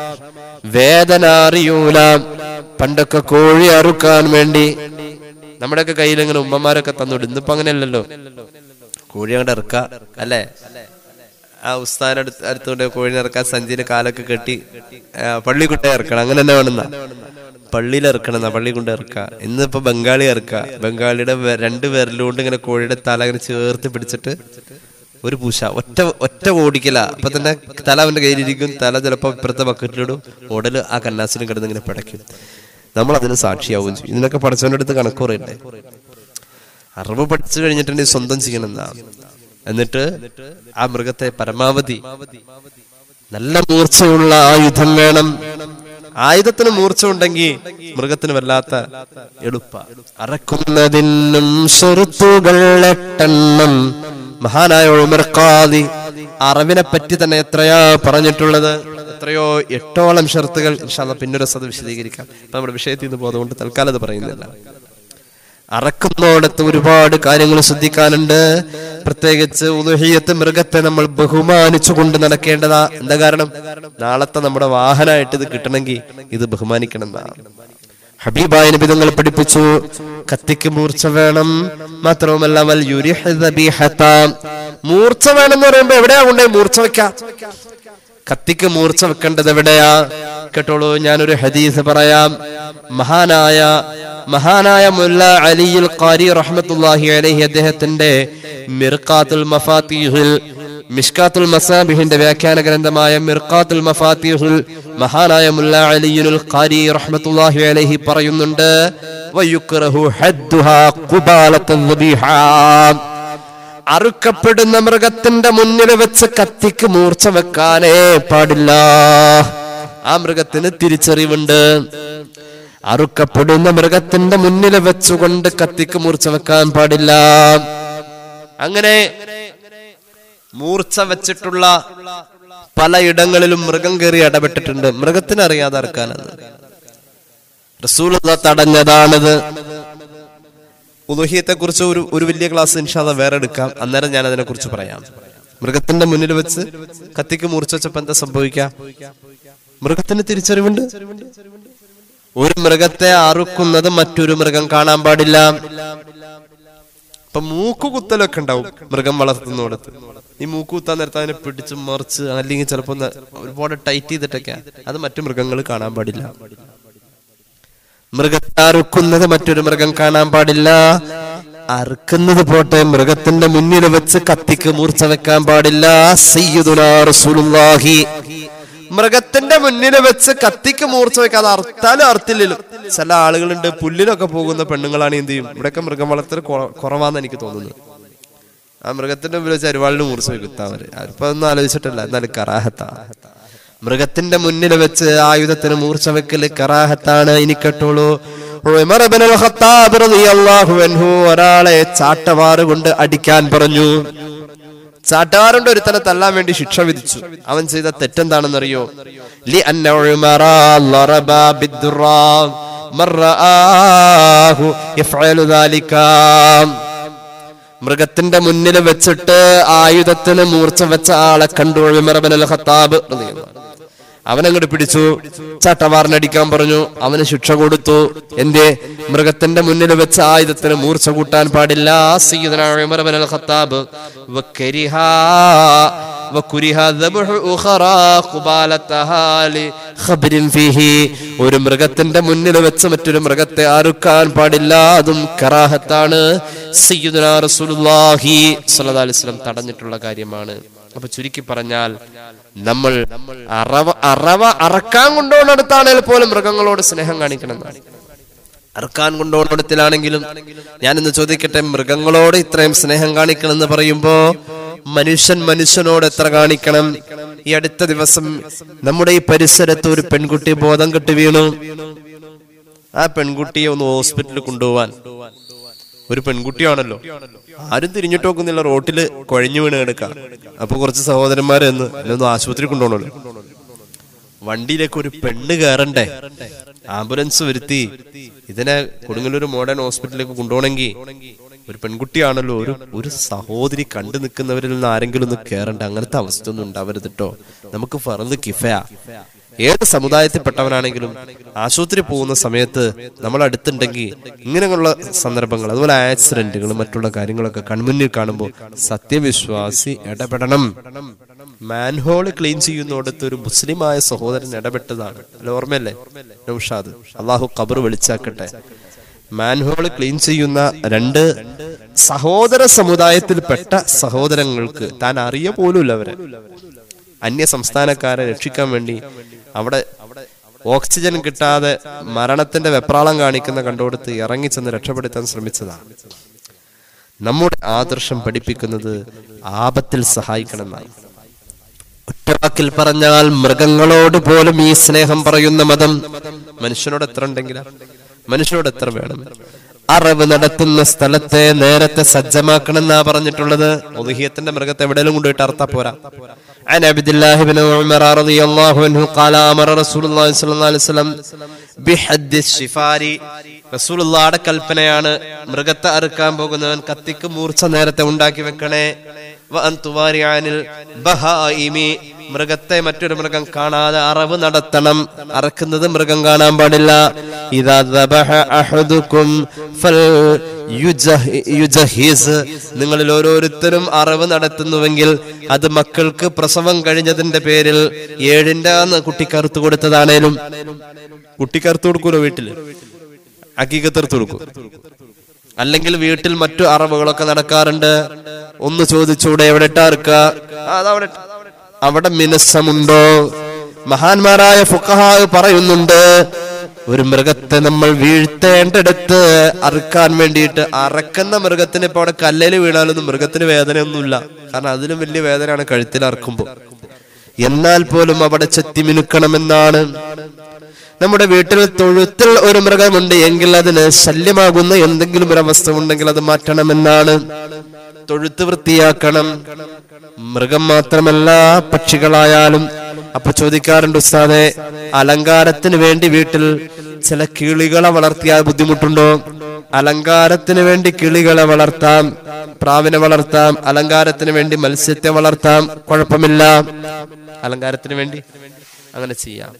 വേദന അറിയൂല പണ്ടൊക്കെ കോഴി അറുക്കാൻ വേണ്ടി നമ്മുടെയൊക്കെ കയ്യിൽ ഇങ്ങനെ ഉമ്മമാരൊക്കെ തന്നോട് ഇന്നിപ്പോ അങ്ങനെയല്ലല്ലോ കോഴി അങ്ങോട്ട് ഇറക്ക അല്ലേ ആ ഉസ്താൻ അടുത്ത് അടുത്തുകൊണ്ട് കോഴിനെ ഇറക്കാൻ സഞ്ചിന് കാലൊക്കെ കെട്ടി ആ, പള്ളി കൊണ്ടേ ഇറക്കണം അങ്ങനെ തന്നെ വേണമെന്ന പള്ളിയിൽ ഇറക്കണം എന്നാ പള്ളി കൊണ്ട് ഇറക്ക ഇന്നിപ്പോ ബംഗാളി ഇറക്ക ബംഗാളിയുടെ വെ- രണ്ട് വിരലുകൊണ്ട് ഇങ്ങനെ കോഴിയുടെ തല ഇങ്ങനെ ചേർത്ത് പിടിച്ചിട്ട് ഒരു പൂശ ഒറ്റ ഒറ്റ ഓടിക്കല അപ്പൊ തന്നെ തല അവന്റെ കയ്യിലിരിക്കും തല ചിലപ്പോ ഇപ്പുറത്തെ ബക്കറ്റിലിടും ഉടല് ആ കന്നാസിലും കിടന്ന് ഇങ്ങനെ പിടയ്ക്കും നമ്മൾ അതിന് സാക്ഷിയാവുകയും ചെയ്യും ഇതിനൊക്കെ പഠിച്ചവന്റെ അടുത്ത് കണക്ക് പറയണ്ടേ അറിവ് പഠിച്ചു കഴിഞ്ഞിട്ടുണ്ടെങ്കിൽ സ്വന്തം ചെയ്യണം എന്നാ എന്നിട്ട് ആ മൃഗത്തെ പരമാവധി നല്ല മൂർച്ചയുള്ള ആയുധം വേണം ആയുധത്തിന് മൂർച്ച ഉണ്ടെങ്കിൽ മൃഗത്തിന് വല്ലാത്ത എളുപ്പ അറക്കുന്നതിനും ഷെറുത്തുകൾ എട്ടെണ്ണം മഹാനായ ഉമർക്കാദി അറിവിനെ പറ്റി തന്നെ എത്രയാ പറഞ്ഞിട്ടുള്ളത് എത്രയോ എട്ടോളം ഷർത്തുകൾ ഇൻഷാല്ല പിന്നൊരു സത് വിശദീകരിക്കാം ഇപ്പൊ നമ്മുടെ വിഷയത്തിൽ നിന്ന് പോകുന്നതുകൊണ്ട് തൽക്കാലം അത് പറയുന്നില്ല അറക്കുന്നോടത്ത് ഒരുപാട് കാര്യങ്ങൾ ശ്രദ്ധിക്കാനുണ്ട് പ്രത്യേകിച്ച് ഉദുഹിയത്ത് മൃഗത്തെ നമ്മൾ ബഹുമാനിച്ചു കൊണ്ട് നടക്കേണ്ടതാ എന്താ കാരണം നാളത്തെ നമ്മുടെ വാഹനമായിട്ട് ഇത് കിട്ടണമെങ്കിൽ ഇത് ബഹുമാനിക്കണം എന്നാ ഹബീബായ നബി തങ്ങൾ പഠിപ്പിച്ചു കത്തിക്ക് മൂർച്ച വേണം മാത്രവുമല്ല വൽ യുരിഹ് ദബീഹത. മൂർച്ച വേണം എന്ന് പറയുമ്പോ എവിടെയാ കൊണ്ടേ മൂർച്ച വെക്കാം കത്തിക്ക് മൂർച്ച വെക്കേണ്ടത് എവിടെയാ കേട്ടോളൂ ഞാനൊരു ഹദീസ് പറയാം മഹാനായ മഹാനായ മുല്ല അലിയുൽ ഖാരി റഹ്മത്തുള്ളാഹി അലൈഹി അദ്ദേഹത്തിന്റെ മിർഖാത്തുൽ മഫാത്തിഹുൽ മിഷ്കാത്തുൽ മസാബിഹിന്റെ വ്യാഖ്യാന ഗ്രന്ഥമായ മിർഖാത്തുൽ മഫാത്തിഹുൽ മഹാനായ മുല്ല അലിയുൽ ഖാരി റഹ്മത്തുള്ളാഹി അലൈഹി പറയുന്നുണ്ട് വയുക്റഹു ഹദ്ദുഹാ ഖുബാലത്തുൽ ദബീഹാ അറുക്കപ്പെടുന്ന മൃഗത്തിന്റെ മുന്നിൽ വെച്ച് കത്തിക്ക് മൂർച്ച വെക്കാനേ പാടില്ല ആ മൃഗത്തിന് തിരിച്ചറിവുണ്ട് അറുക്കപ്പെടുന്ന മൃഗത്തിന്റെ മുന്നിൽ വെച്ചുകൊണ്ട് കത്തിക്ക് മൂർച്ച വെക്കാൻ പാടില്ല അങ്ങനെ മൂർച്ച വെച്ചിട്ടുള്ള പലയിടങ്ങളിലും മൃഗം കയറി ഇടപെട്ടിട്ടുണ്ട് മൃഗത്തിന് അറിയാതെ അറുക്കാനത് റസൂൽ തടഞ്ഞതാണത് ഉദുഹിയത്തെ കുറിച്ച് ഒരു ഒരു വലിയ ക്ലാസ് ഇൻഷാദ വേറെ എടുക്കാം അന്നേരം ഞാൻ അതിനെ കുറിച്ച് പറയാം മൃഗത്തിന്റെ മുന്നിൽ വെച്ച് കത്തിക്ക് മൂർച്ച വെച്ചപ്പോ എന്താ സംഭവിക്കാം മൃഗത്തിന് തിരിച്ചറിവുണ്ട് ഒരു മൃഗത്തെ അറുക്കുന്നത് മറ്റൊരു മൃഗം കാണാൻ പാടില്ല ഇപ്പൊ മൂക്ക് കുത്തലൊക്കെ ഉണ്ടാവും മൃഗം വളർത്തുന്നിടത്ത് ഈ മൂക്ക് കുത്താൻ നേരത്തെ അതിനെ പിടിച്ച് മറിച്ച് അല്ലെങ്കിൽ ചിലപ്പോ ഒന്ന് ഒരുപാട് ടൈറ്റ് ചെയ്തിട്ടൊക്കെ അത് മറ്റു മൃഗങ്ങൾ കാണാൻ പാടില്ല മൃഗത്തെ അറുക്കുന്നത് മറ്റൊരു മൃഗം കാണാൻ പാടില്ല അറുക്കുന്നത് പോട്ടെ മൃഗത്തിന്റെ മുന്നിൽ വെച്ച് കത്തിക്ക് മൂർച്ച വെക്കാൻ പാടില്ല സയ്യിദുനാ റസൂലുള്ളാഹി മൃഗത്തിന്റെ മുന്നിൽ വെച്ച് കത്തിക്ക് മൂർച്ച വെക്കാതെ അറുത്താലും അറുത്തില്ലല്ലോ ചില ആളുകളുണ്ട് പുല്ലിലൊക്കെ പോകുന്ന പെണ്ണുങ്ങളാണ് എന്ത് ചെയ്യും ഇവിടെയൊക്കെ മൃഗം വളർത്തൽ കുറ- കുറവാന്ന് എനിക്ക് തോന്നുന്നു ആ മൃഗത്തിന്റെ മുമ്പിൽ വെച്ച് അരുവാളിന് മൂർച്ച വെക്കുത്താ അവര് അവരിപ്പോ ഒന്നും ആലോചിച്ചിട്ടില്ല എന്നാലും കറാഹത്താ മൃഗത്തിന്റെ മുന്നിൽ വെച്ച് ആയുധത്തിന് മൂർച്ച വെക്കല് കറാഹത്താണ് ഇനി കേട്ടോളൂ ഉമർ ഇബ്നുൽ ഖത്താബ് റളിയല്ലാഹു അൻഹു ഒരാളെ ചാട്ടവാറ് കൊണ്ട് അടിക്കാൻ പറഞ്ഞു ചാട്ടവാറുണ്ട് ഒരുത്തനെ തല്ലാൻ വേണ്ടി ശിക്ഷ വിധിച്ചു അവൻ ചെയ്ത തെറ്റെന്താണെന്നറിയോ ലി അന്ന ഉമറ ലറബ ബിദ്ദുറാ മർആഹു യഫ്അലു ദാലിക മൃഗത്തിന്റെ മുന്നിൽ വെച്ചിട്ട് ആയുധത്തിന് മൂർച്ച വെച്ച ആളെ കണ്ടു ഉമർ ഇബ്നുൽ ഖത്താബ് റളിയല്ലാഹു അൻഹു. അവനങ്ങോട്ട് പിടിച്ചു ചട്ടവാറിനടിക്കാൻ പറഞ്ഞു അവന് ശിക്ഷ കൊടുത്തു എന്തേ മൃഗത്തിന്റെ മുന്നിൽ വെച്ച് ആയുധത്തിന് മൂർച്ച കൂട്ടാൻ പാടില്ല സയ്യിദുനാ ഉമർ ഇബ്നുൽ ഖത്താബ് വകരിഹാ വകുരിഹ ദബ്ഹു ഉഖറാ ഖുബാലതഹാ ലി ഖബ്രിൻ ഫീഹി ഒരു മൃഗത്തിന്റെ മുന്നിൽ വെച്ച് മറ്റൊരു മൃഗത്തെ അറുക്കാൻ പാടില്ല അതും കറാഹത്താണ് സയ്യിദുനാ റസൂലുള്ളാഹി സ്വല്ലല്ലാഹു അലൈഹി വസല്ലം തടഞ്ഞിട്ടുള്ള കാര്യമാണ് അപ്പൊ ചുരുക്കി പറഞ്ഞാൽ നമ്മൾ അറവ അറവ അറക്കാൻ കൊണ്ടുപോകുന്നിടത്താണെങ്കിൽ പോലും മൃഗങ്ങളോട് സ്നേഹം കാണിക്കണം എന്നാണ് അറക്കാൻ കൊണ്ടുപോകുന്നിടത്തിലാണെങ്കിലും ഞാൻ ഇന്ന് ചോദിക്കട്ടെ മൃഗങ്ങളോട് ഇത്രയും സ്നേഹം കാണിക്കണം എന്ന് പറയുമ്പോ മനുഷ്യൻ മനുഷ്യനോട് എത്ര കാണിക്കണം ഈ അടുത്ത ദിവസം നമ്മുടെ ഈ പരിസരത്ത് ഒരു പെൺകുട്ടി ബോധം കെട്ട് വീണു ആ പെൺകുട്ടിയെ ഒന്ന് ഹോസ്പിറ്റലിൽ കൊണ്ടുപോവാൻ ഒരു പെൺകുട്ടിയാണല്ലോ ആരും തിരിഞ്ഞിട്ട് നോക്കുന്നില്ല റോട്ടില് കുഴഞ്ഞു വീണ് കിടക്കാം അപ്പൊ കുറച്ച് സഹോദരന്മാരെ എന്ന് ഒന്ന് ആശുപത്രി കൊണ്ടുപോകണല്ലോ വണ്ടിയിലേക്ക് ഒരു പെണ്ണ് കയറണ്ടേ ആംബുലൻസ് വരുത്തി ഇതിനെ കൊടുങ്ങല്ലൂർ മോഡേൺ ഹോസ്പിറ്റലിലേക്ക് കൊണ്ടുപോകണമെങ്കിൽ ഒരു പെൺകുട്ടിയാണല്ലോ ഒരു ഒരു സഹോദരി കണ്ടു നിൽക്കുന്നവരിൽ നിന്ന് ആരെങ്കിലും ഒന്ന് കയറണ്ട അങ്ങനത്തെ അവസ്ഥ ഒന്നും ഉണ്ടാവരുത് കേട്ടോ നമുക്ക് ഫറന്ന് കിഫയാ ഏത് സമുദായത്തിൽപ്പെട്ടവനാണെങ്കിലും ആശുപത്രി പോകുന്ന സമയത്ത് നമ്മൾ അടുത്തുണ്ടെങ്കിൽ ഇങ്ങനെയുള്ള സന്ദർഭങ്ങൾ അതുപോലെ ആക്സിഡന്റുകൾ മറ്റുള്ള കാര്യങ്ങളൊക്കെ കൺമുന്നിൽ കാണുമ്പോൾ സത്യവിശ്വാസി ഇടപെടണം മാൻഹോൾ ക്ലീൻ ചെയ്യുന്നിടത്ത് ഒരു മുസ്ലിമായ സഹോദരൻ ഇടപെട്ടതാണ് അല്ല ഓർമ്മയല്ലേ നൗഷാദ് അള്ളാഹു ഖബർ വെളിച്ചാക്കട്ടെ മാൻഹോൾ ക്ലീൻ ചെയ്യുന്ന രണ്ട് സഹോദര സമുദായത്തിൽപ്പെട്ട സഹോദരങ്ങൾക്ക് താൻ അറിയ പോലുമില്ല അവരെ അന്യ സംസ്ഥാനക്കാരെ രക്ഷിക്കാൻ വേണ്ടി അവിടെ ഓക്സിജൻ കിട്ടാതെ മരണത്തിന്റെ വെപ്രാളം കാണിക്കുന്ന കണ്ടോടത്ത് ഇറങ്ങിച്ചെന്ന് രക്ഷപ്പെടുത്താൻ ശ്രമിച്ചതാണ് നമ്മുടെ ആദർശം പഠിപ്പിക്കുന്നത് ആപത്തിൽ സഹായിക്കണം എന്നാണ് ഒറ്റവാക്കിൽ പറഞ്ഞാൽ മൃഗങ്ങളോട് പോലും ഈ സ്നേഹം പറയുന്ന മതം മനുഷ്യനോട് എത്ര ഉണ്ടെങ്കിലാ മനുഷ്യനോട് എത്ര വേണം അറിവ് നടത്തുന്ന സ്ഥലത്തെ നേരത്തെ സജ്ജമാക്കണം എന്നാ പറഞ്ഞിട്ടുള്ളത് ഒതുഹിയത്തിന്റെ മൃഗത്തെ എവിടെയെങ്കിലും കൊണ്ടുപോയിട്ട് അർത്ഥ പോരാ عن عبد الله بن عمر رضي الله عنه قال امر رسول الله صلى الله عليه وسلم بحد الشفار رسول الله കൽപ്പനയാണ് മൃഗത്തെ അറുക്കാൻ പോകുന്നവൻ കത്തിക്ക് മൂർച്ച നേരത്തെ ഉണ്ടാക്കി വെക്കണേ വഅൻ തുവാരിയാനിൽ ബഹായിമി മൃഗത്തെ മറ്റൊരു മൃഗം കാണാതെ അറവ് നടത്തണം അറക്കുന്നത് മൃഗം കാണാൻ പാടില്ല ഇതാ ദബഹ അഹദുക്കും ഫൽ യുജഹി- യുജഹിസ് നിങ്ങളിൽ ഓരോരുത്തരും അറിവ് നടത്തുന്നുവെങ്കിൽ അത് മക്കൾക്ക് പ്രസവം കഴിഞ്ഞതിന്റെ പേരിൽ ഏഴിന്റെ അന്ന് കുട്ടിക്കറുത്ത് കൊടുത്തതാണേലും കുട്ടിക്കറുത്ത് കൊടുക്കൂലോ വീട്ടില് അക്കീകത്തെടുത്ത് കൊടുക്കും അല്ലെങ്കിൽ വീട്ടിൽ മറ്റു അറിവുകളൊക്കെ നടക്കാറുണ്ട് ഒന്ന് ചോദിച്ചൂടെ എവിടെ ഇട്ടാർക്ക അതവിടെ ഇട്ട. അവിടെ മിനസ്സമുണ്ടോ മഹാന്മാരായ ഫുക്കഹാ പറയുന്നുണ്ട് ഒരു മൃഗത്തെ നമ്മൾ വീഴ്ത്തേണ്ടടുത്ത് അറുക്കാൻ വേണ്ടിയിട്ട് അറക്കുന്ന മൃഗത്തിന് ഇപ്പൊ അവിടെ കല്ലിൽ വീണാലൊന്നും മൃഗത്തിന് വേദനയൊന്നുമില്ല കാരണം അതിലും വലിയ വേദനയാണ് കഴുത്തിൽ അറക്കുമ്പോൾ എന്നാൽ പോലും അവിടെ ചെത്തി മിനുക്കണമെന്നാണ് നമ്മുടെ വീട്ടിൽ തൊഴുത്തിൽ ഒരു മൃഗമുണ്ട് എങ്കിൽ അതിന് ശല്യമാകുന്ന എന്തെങ്കിലും ഒരു അവസ്ഥ ഉണ്ടെങ്കിൽ അത് മാറ്റണമെന്നാണ് തൊഴുത്ത് വൃത്തിയാക്കണം മൃഗം മാത്രമല്ല പക്ഷികളായാലും അപ്പൊ ചോദിക്കാറുണ്ട് ഉസ്താദെ അലങ്കാരത്തിന് വേണ്ടി വീട്ടിൽ ചില കിളികളെ വളർത്തിയാൽ ബുദ്ധിമുട്ടുണ്ടോ അലങ്കാരത്തിന് വേണ്ടി കിളികളെ വളർത്താം പ്രാവിനെ വളർത്താം അലങ്കാരത്തിന് വേണ്ടി മത്സ്യത്തെ വളർത്താം കുഴപ്പമില്ല അലങ്കാരത്തിന് വേണ്ടി അങ്ങനെ ചെയ്യാം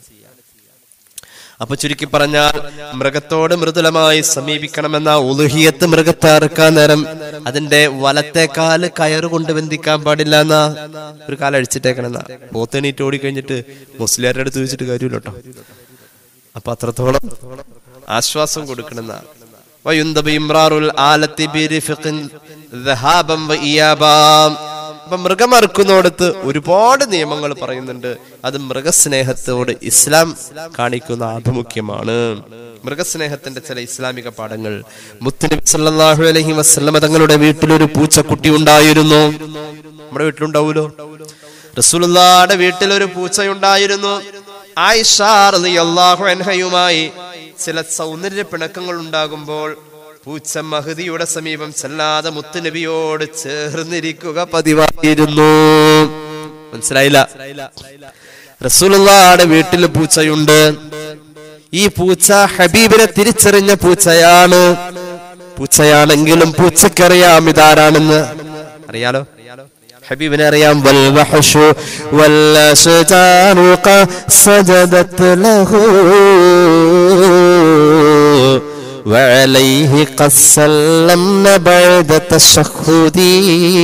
അപ്പൊ ചുരുക്കി പറഞ്ഞാൽ മൃഗത്തോട് മൃദുലമായി സമീപിക്കണമെന്ന ഉലുഹിയത്ത് മൃഗത്തെ അറുക്കാൻ നേരം അതിന്റെ വലത്തേക്കാല് കയറ് കൊണ്ട് ബന്ധിക്കാൻ പാടില്ല എന്നാ ഒരു കാലം അഴിച്ചിട്ടേക്കണെന്നാ പോത്തെണീറ്റ് ഓടിക്കഴിഞ്ഞിട്ട് മുസ്ലിയാരുടെ അടുത്ത് ചോദിച്ചിട്ട് കാര്യമില്ല കേട്ടോ അപ്പൊ അത്രത്തോളം ആശ്വാസം കൊടുക്കണമെന്ന വയുന്തബ് ഇമ്രാറുൽ ആലത്തി ബിരിഫിഖിൻ ദഹാബം വ ഇയാബാം അപ്പൊ മൃഗമറുക്കുന്നോടത്ത് ഒരുപാട് നിയമങ്ങൾ പറയുന്നുണ്ട് അത് മൃഗസ്നേഹത്തോട് ഇസ്ലാം കാണിക്കുന്ന ആഭിമുഖ്യമാണ് മൃഗസ്നേഹത്തിന്റെ ചില ഇസ്ലാമിക പാഠങ്ങൾ മുത്തുനബി സല്ലല്ലാഹു അലൈഹി വസല്ലമ തങ്ങളുടെ വീട്ടിലൊരു പൂച്ചക്കുട്ടി ഉണ്ടായിരുന്നു നമ്മുടെ വീട്ടിലുണ്ടാവൂലോ റസൂലുള്ളാടെ വീട്ടിൽ ഒരു പൂച്ചയുണ്ടായിരുന്നു ആയിഷ റളിയല്ലാഹു അൻഹയുമായി ചില സൗന്ദര്യ പിണക്കങ്ങൾ ഉണ്ടാകുമ്പോൾ പൂച്ച മഹദിയുടെ സമീപം ചെല്ലാതെ മുത്തുനബിയോട് ചേർന്നിരിക്കുക പതിവായിരുന്നു മനസ്സിലായില്ല റസൂലുള്ളാടെ വീട്ടിൽ പൂച്ചയുണ്ട് ഈ പൂച്ച ഹബീബിനെ തിരിച്ചറിഞ്ഞ പൂച്ചയാണ് പൂച്ചയാണെങ്കിലും പൂച്ചക്കറിയാം ഇതാരാണെന്ന് അറിയാലോ ഹബീബിനെ അറിയാം വൽ വഹ്ഷു വൽ അശ്ജാറു ഖ സജദത് ലഹു وعليه قد سلمنا بعد تشهدي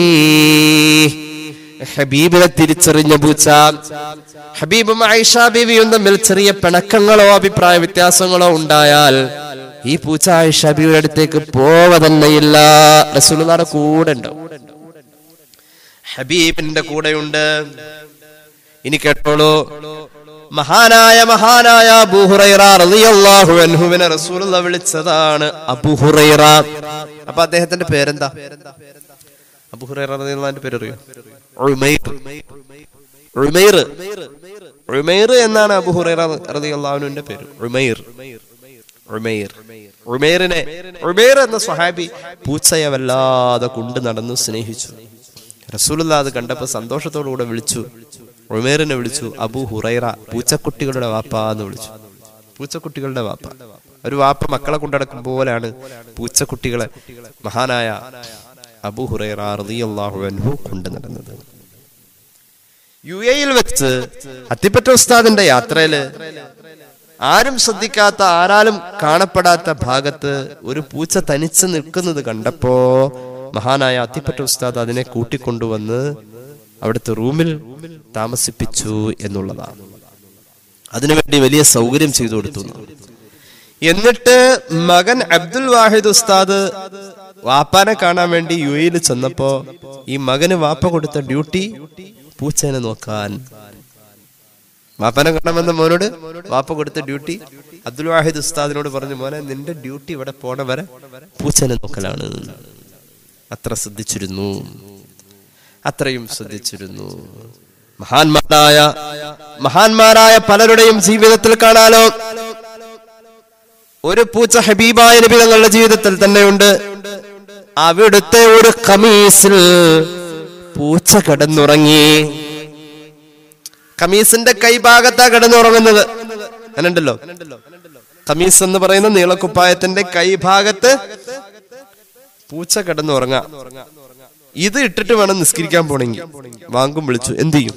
ഹബീബിനെ തിരിച്ചറിഞ്ഞ പൂച്ച ഹബീബും ആയിഷ ബീവിയും തമ്മിൽ ചെറിയ പിണക്കങ്ങളോ അഭിപ്രായ വ്യത്യാസങ്ങളോ ഉണ്ടായാൽ ഈ പൂച്ച ആയിഷ ബീവിയുടെ അടുത്തേക്ക് പോവ തന്നെയില്ല റസൂലുള്ളാടെ കൂടെ ഉണ്ടാവും ഹബീബിന്റെ കൂടെയുണ്ട് ഇനി കേട്ടോളൂ മഹാനായ മഹാനായ അബൂഹുറൈറ റളിയല്ലാഹു അൻഹുവിനെ റസൂലുള്ള വിളിച്ചതാണ് അബൂഹുറൈറ അപ്പൊ അദ്ദേഹത്തിന്റെ പേരെന്താ അബൂഹുറൈറ റളിയല്ലാഹുവിന്റെ പേര് അറിയോ ഉമൈർ ഉമൈർ ഉമൈർ എന്നാണ് അബൂഹുറൈറ റളിയല്ലാഹുവിന്റെ പേര് ഉമൈർ ഉമൈർ ഉമൈറിനെ ഉമൈർ എന്ന സ്വഹാബി പൂച്ചയെ വല്ലാതെ കൊണ്ടു നടന്നു സ്നേഹിച്ചു റസൂലുള്ള അത് കണ്ടപ്പോ സന്തോഷത്തോടുകൂടെ വിളിച്ചു ഉമേറിനെ വിളിച്ചു അബു ഹുറൈറ പൂച്ചക്കുട്ടികളുടെ വാപ്പ എന്ന് വിളിച്ചു പൂച്ചക്കുട്ടികളുടെ വാപ്പ ഒരു വാപ്പ മക്കളെ കൊണ്ടടക്കും പോലെയാണ് പൂച്ചക്കുട്ടികളെ മഹാനായ അബു ഹുറൈറ റളിയല്ലാഹു അൻഹു കൊണ്ടു നടന്നത് യു എയിൽ വെച്ച് അത്തിപ്പറ്റ ഉസ്താദിന്റെ യാത്രയില് ആരും ശ്രദ്ധിക്കാത്ത ആരാലും കാണപ്പെടാത്ത ഭാഗത്ത് ഒരു പൂച്ച തനിച്ച് നിൽക്കുന്നത് കണ്ടപ്പോ മഹാനായ അത്തിപ്പറ്റ ഉസ്താദ് അതിനെ കൂട്ടിക്കൊണ്ടുവന്ന് അവിടുത്തെ റൂമിൽ താമസിപ്പിച്ചു എന്നുള്ളതാണ് അതിനുവേണ്ടി വലിയ സൗകര്യം ചെയ്തു കൊടുത്തു എന്നിട്ട് മകൻ അബ്ദുൽ വാഹിദ് ഉസ്താദ് വാപ്പാനെ കാണാൻ വേണ്ടി യു എയിൽ ചെന്നപ്പോ ഈ മകന് വാപ്പ കൊടുത്ത ഡ്യൂട്ടി പൂച്ചേനെ നോക്കാൻ വാപ്പനെ കാണാൻ വന്ന മോനോട് വാപ്പ കൊടുത്ത ഡ്യൂട്ടി അബ്ദുൽ വാഹിദ് ഉസ്താദിനോട് പറഞ്ഞു മോനെ നിന്റെ ഡ്യൂട്ടി ഇവിടെ പോണ വരെ പൂച്ചേനെ നോക്കലാണ് അത്ര ശ്രദ്ധിച്ചിരുന്നു അത്രയും ശ്രദ്ധിച്ചിരുന്നു മഹാന്മാരായ മഹാന്മാരായ പലരുടെയും ജീവിതത്തിൽ കാണാലോ ഒരു പൂച്ച ഹബീബായ നബി തങ്ങളുടെ ജീവിതത്തിൽ തന്നെയുണ്ട് അവിടുത്തെ ഒരു കമീസിൽ പൂച്ച കിടന്നുറങ്ങി കമീസിന്റെ കൈഭാഗത്താ കിടന്നുറങ്ങുന്നത് അങ്ങനെയുണ്ടല്ലോ കമീസ് എന്ന് പറയുന്ന നീളക്കുപ്പായത്തിന്റെ കൈഭാഗത്ത് പൂച്ച കിടന്നുറങ്ങാം ഇത് ഇട്ടിട്ട് വേണം നിസ്കരിക്കാൻ പോണെങ്കിൽ വാങ്കും വിളിച്ചു എന്ത് ചെയ്യും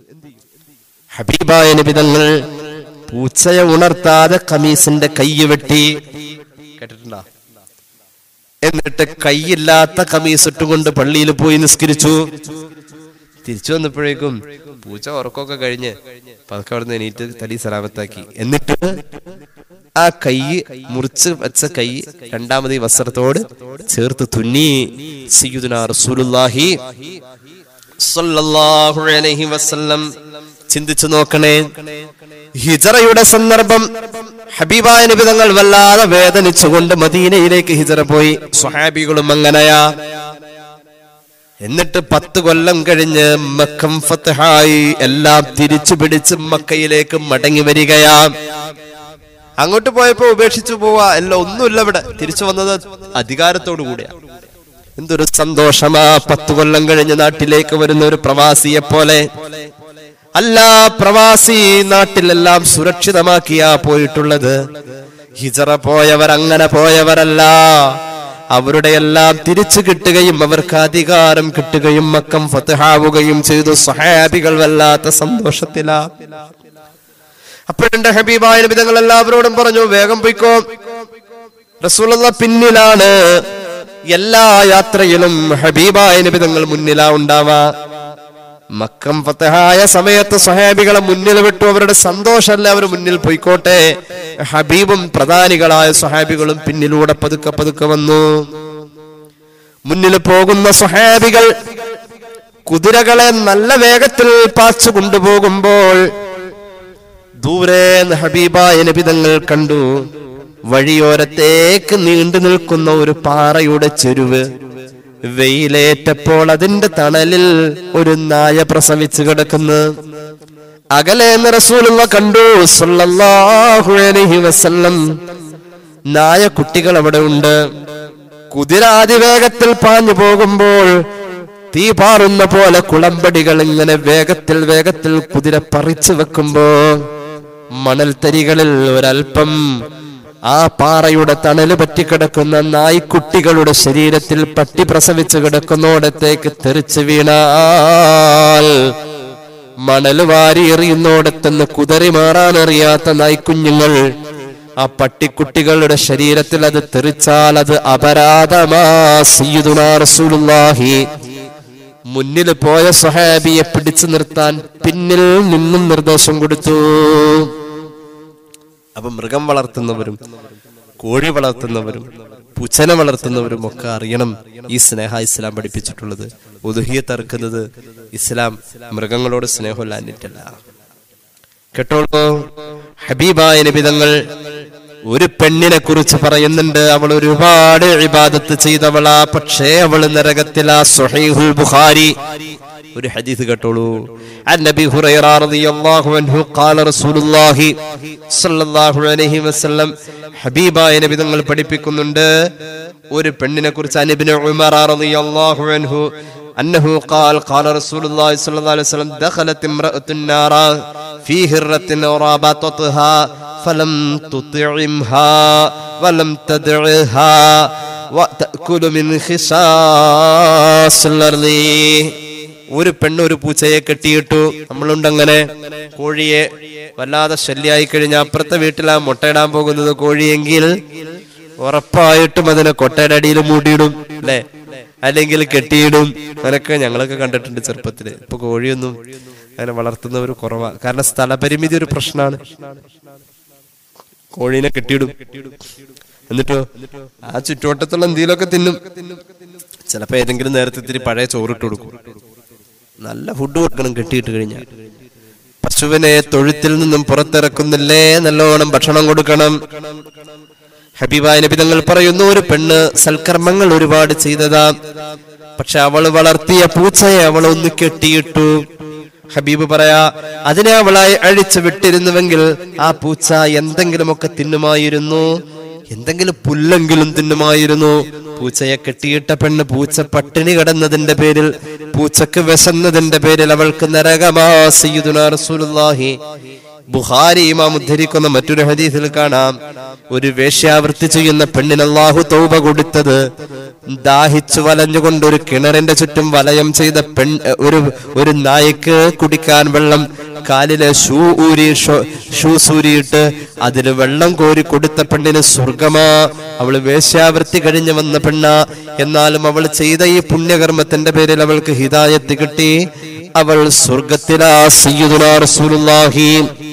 ഹബീബായ നിബിതങ്ങൾ പൂച്ചയെ ഉണർത്താതെ കമീസിന്റെ കൈ വെട്ടി കേട്ടിട്ടുണ്ടോ എന്നിട്ട് കൈയില്ലാത്ത കമീസ് ഇട്ടുകൊണ്ട് പള്ളിയിൽ പോയി നിസ്കരിച്ചു തിരിച്ചു വന്നപ്പോഴേക്കും പൂച്ച ഉറക്കമൊക്കെ കഴിഞ്ഞ് പതുക്കെ അവിടെ നിന്ന് എണീറ്റ് തലി സലാമത്താക്കി എന്നിട്ട് ആ കൈ മുറിച്ച് വെച്ച കൈ രണ്ടാമത് ഈ വസ്ത്രത്തോട് ചേർത്ത് തുന്നി സയ്യിദുനാ റസൂലുള്ളാഹി സ്വല്ലല്ലാഹു അലൈഹി വസല്ലം ചിന്തിച്ചു നോക്കണേ ഹിജറയുടെ സന്ദർഭം ഹബീബായ നബി തങ്ങൾ വല്ലാതെ വേദനിച്ചുകൊണ്ട് മദീനയിലേക്ക് ഹിജറ പോയി സ്വഹാബികളും അങ്ങനെയാ എന്നിട്ട് പത്ത് കൊല്ലം കഴിഞ്ഞ് മക്കം ഫത്തഹായി എല്ലാം തിരിച്ചു പിടിച്ച് മക്കയിലേക്ക് മടങ്ങി വരികയാ അങ്ങോട്ട് പോയപ്പോ ഉപേക്ഷിച്ചു പോവാ എല്ലാം ഒന്നുമില്ല ഇവിടെ തിരിച്ചു വന്നത് അധികാരത്തോടു കൂടിയാ എന്തൊരു സന്തോഷമാ പത്ത് കൊല്ലം കഴിഞ്ഞ് നാട്ടിലേക്ക് വരുന്ന ഒരു പ്രവാസിയെ പോലെ അല്ല പ്രവാസി നാട്ടിലെല്ലാം സുരക്ഷിതമാക്കിയാ പോയിട്ടുള്ളത് ഹിജറ പോയവർ അങ്ങനെ പോയവരല്ല അവരുടെ എല്ലാം തിരിച്ചു കിട്ടുകയും അവർക്ക് അധികാരം കിട്ടുകയും മക്കം ഫത്തഹാവുകയും ചെയ്തു സഹാബികൾ വല്ലാത്ത സന്തോഷത്തിലാ അപ്പോഴെന്റെ ഹബീബായ നബിതങ്ങൾ എല്ലാവരോടും പറഞ്ഞു വേഗം പൊയ്ക്കോ റസൂലുള്ള പിന്നിലാണ് എല്ലാ യാത്രയിലും ഹബീബായ നബിതങ്ങൾ മുന്നിലാ ഉണ്ടാവാ മക്കം ഫത്തഹായ സമയത്ത് സഹാബികളെ മുന്നിൽ വിട്ടു അവരുടെ സന്തോഷമല്ല അവർ മുന്നിൽ പോയിക്കോട്ടെ ഹബീബും പ്രധാനികളായ സഹാബികളും പിന്നിലൂടെ പതുക്കെ പതുക്കെ വന്നു മുന്നിൽ പോകുന്ന സഹാബികൾ കുതിരകളെ നല്ല വേഗത്തിൽ പാച്ചു കൊണ്ടുപോകുമ്പോൾ ദൂരെ നിന്ന് ഹബീബായ നബിതങ്ങൾ കണ്ടു വഴിയോരത്തേക്ക് നീണ്ടു നിൽക്കുന്ന ഒരു പാറയുടെ ചെരുവ് വെയിലേറ്റപ്പോൾ അതിന്റെ തണലിൽ ഒരു നായ പ്രസവിച്ചു കിടക്കുന്നു അകലെ എന്ന് റസൂലുള്ള കണ്ടു സല്ലല്ലാഹു അലൈഹി വസല്ലം നായ കുട്ടികൾ അവിടെ ഉണ്ട് കുതിര അതിവേഗത്തിൽ പാഞ്ഞു പോകുമ്പോൾ തീ പാറുന്ന പോലെ കുളമ്പടികൾ ഇങ്ങനെ വേഗത്തിൽ വേഗത്തിൽ കുതിര പറിച്ചു വെക്കുമ്പോ മണൽത്തരികളിൽ ഒരൽപ്പം ആ പാറയുടെ തണല് പറ്റിക്കിടക്കുന്ന നായ്ക്കുട്ടികളുടെ ശരീരത്തിൽ പട്ടി പ്രസവിച്ചു കിടക്കുന്നോടത്തേക്ക് തെറിച്ചു വീണാൽ മണല് വാരി എറിയുന്നോടത്തുനിന്ന് കുതറി മാറാൻ അറിയാത്ത നായ്ക്കുഞ്ഞുങ്ങൾ ആ പട്ടിക്കുട്ടികളുടെ ശരീരത്തിൽ അത് തെറിച്ചാൽ അത് അപരാധമാ സയ്യിദുനാ റസൂലുള്ളാഹി മുന്നിൽ പോയ സഹാബിയെ പിടിച്ചു നിർത്താൻ പിന്നിൽ നിന്നും നിർദ്ദേശം കൊടുത്തു അപ്പൊ മൃഗം വളർത്തുന്നവരും കോഴി വളർത്തുന്നവരും പൂച്ചനെ വളർത്തുന്നവരും ഒക്കെ അറിയണം ഈ സ്നേഹ ഇസ്ലാം പഠിപ്പിച്ചിട്ടുള്ളത് ഉദുഹിയെ തറുക്കുന്നത് ഇസ്ലാം മൃഗങ്ങളോട് സ്നേഹമില്ലാഞ്ഞിട്ടല്ല കേട്ടോളൂ ഹബീബായ നിബിതങ്ങൾ ഒരു പെണ്ണിനെ കുറിച്ച് പറയുന്നുണ്ട് അവൾ ഒരുപാട് ഇബാദത്ത് ചെയ്തവളാ പക്ഷേ അവൾ നരകത്തിലാ സുഹൈഹുൽ ബുഖാരി ഒരു ഹദീസ് കേട്ടോളൂ عن ابي هريره رضي الله عنه قال رسول الله صلى الله عليه وسلم ഹബീബായ നബി തങ്ങൾ പഠിപ്പിക്കുന്നുണ്ട് ഒരു പെണ്ണിനെ കുറിച്ച് അനിബിന് ഉമർ റളിയല്ലാഹു അൻഹു أنه قال قال رسول الله صلى الله عليه وسلم دخلت امرأة النار في هرة رابطتها فلم تطعمها ولم تدعها وتأكل من خشاش الأرض ഒരു പെണ്ണ് ഒരു പൂച്ചയെ കെട്ടിയിട്ടു നമ്മളുണ്ട് അങ്ങനെ കോഴിയെ വല്ലാതെ ശല്യായി കഴിഞ്ഞാൽ അപ്പുറത്തെ വീട്ടിലാ മുട്ടയിടാൻ പോകുന്നത് കോഴിയെങ്കിൽ ഉറപ്പായിട്ടും അതിനെ കൊട്ടയുടെ അടിയിൽ മൂടിയിടും അല്ലെ അല്ലെങ്കിൽ കെട്ടിയിടും അങ്ങനൊക്കെ ഞങ്ങളൊക്കെ കണ്ടിട്ടുണ്ട് ചെറുപ്പത്തില് ഇപ്പൊ കോഴിയൊന്നും അങ്ങനെ വളർത്തുന്നവർ കുറവാ കാരണം സ്ഥലപരിമിതി ഒരു പ്രശ്നമാണ് കോഴീനെ കെട്ടിയിടും എന്നിട്ടോ ആ ചുറ്റുവട്ടത്തുള്ള എന്തെങ്കിലുമൊക്കെ തിന്നും ചിലപ്പോ ഏതെങ്കിലും നേരത്തെ ഇത്തിരി പഴയ ചോറിട്ട് കൊടുക്കും നല്ല ഫുഡ് കൊടുക്കണം കെട്ടിയിട്ട് കഴിഞ്ഞാൽ പശുവിനെ തൊഴുത്തിൽ നിന്നും പുറത്തിറക്കുന്നില്ലേ നല്ലോണം ഭക്ഷണം കൊടുക്കണം ഹബീബായ നബി തങ്ങൾ പറയുന്നു ഒരു പെണ്ണ് സൽക്കർമ്മങ്ങൾ ഒരുപാട് ചെയ്തതാ പക്ഷെ അവൾ വളർത്തിയ പൂച്ചയെ അവൾ ഒന്ന് കെട്ടിയിട്ടു ഹബീബ് പറയാ അതിനെ അവളായി അഴിച്ചു വിട്ടിരുന്നുവെങ്കിൽ ആ പൂച്ച എന്തെങ്കിലുമൊക്കെ തിന്നുമായിരുന്നു എന്തെങ്കിലും പുല്ലെങ്കിലും തിന്നുമായിരുന്നു പൂച്ചയെ കെട്ടിയിട്ട പെണ്ണ് പൂച്ച പട്ടിണി കിടന്നതിന്റെ പേരിൽ പൂച്ചക്ക് വിശന്നതിന്റെ പേരിൽ അവൾക്ക് നരകമാ സയ്യിദുനാ റസൂലുള്ളാഹി ബുഹാരി ഇമാം ഉദ്ധരിക്കുന്ന മറ്റൊരു ഹദീസിൽ കാണാം ഒരു വേശ്യാവൃത്തി ചെയ്യുന്ന പെണ്ണിന് അല്ലാഹു തൗബ കൊടുത്തത് ദാഹിച്ചു വലഞ്ഞുകൊണ്ട് ഒരു കിണറിന്റെ ചുറ്റും വലയം ചെയ്ത പെൺ ഒരു ഒരു നായക്ക് കുടിക്കാൻ വെള്ളം കാലിലെ ഷൂ ഊരി ഷോ- ഷൂസ് ഊരിയിട്ട് അതിൽ വെള്ളം കോരി കൊടുത്ത പെണ്ണിന് സ്വർഗമാ അവള് വേശ്യാവൃത്തി കഴിഞ്ഞു വന്ന പെണ്ണ എന്നാലും അവൾ ചെയ്ത ഈ പുണ്യകർമ്മത്തിന്റെ പേരിൽ അവൾക്ക് ഹിദായത്ത് കിട്ടി അവൾ സ്വർഗത്തിലാ സയ്യിദുനാ റസൂലുള്ളാഹി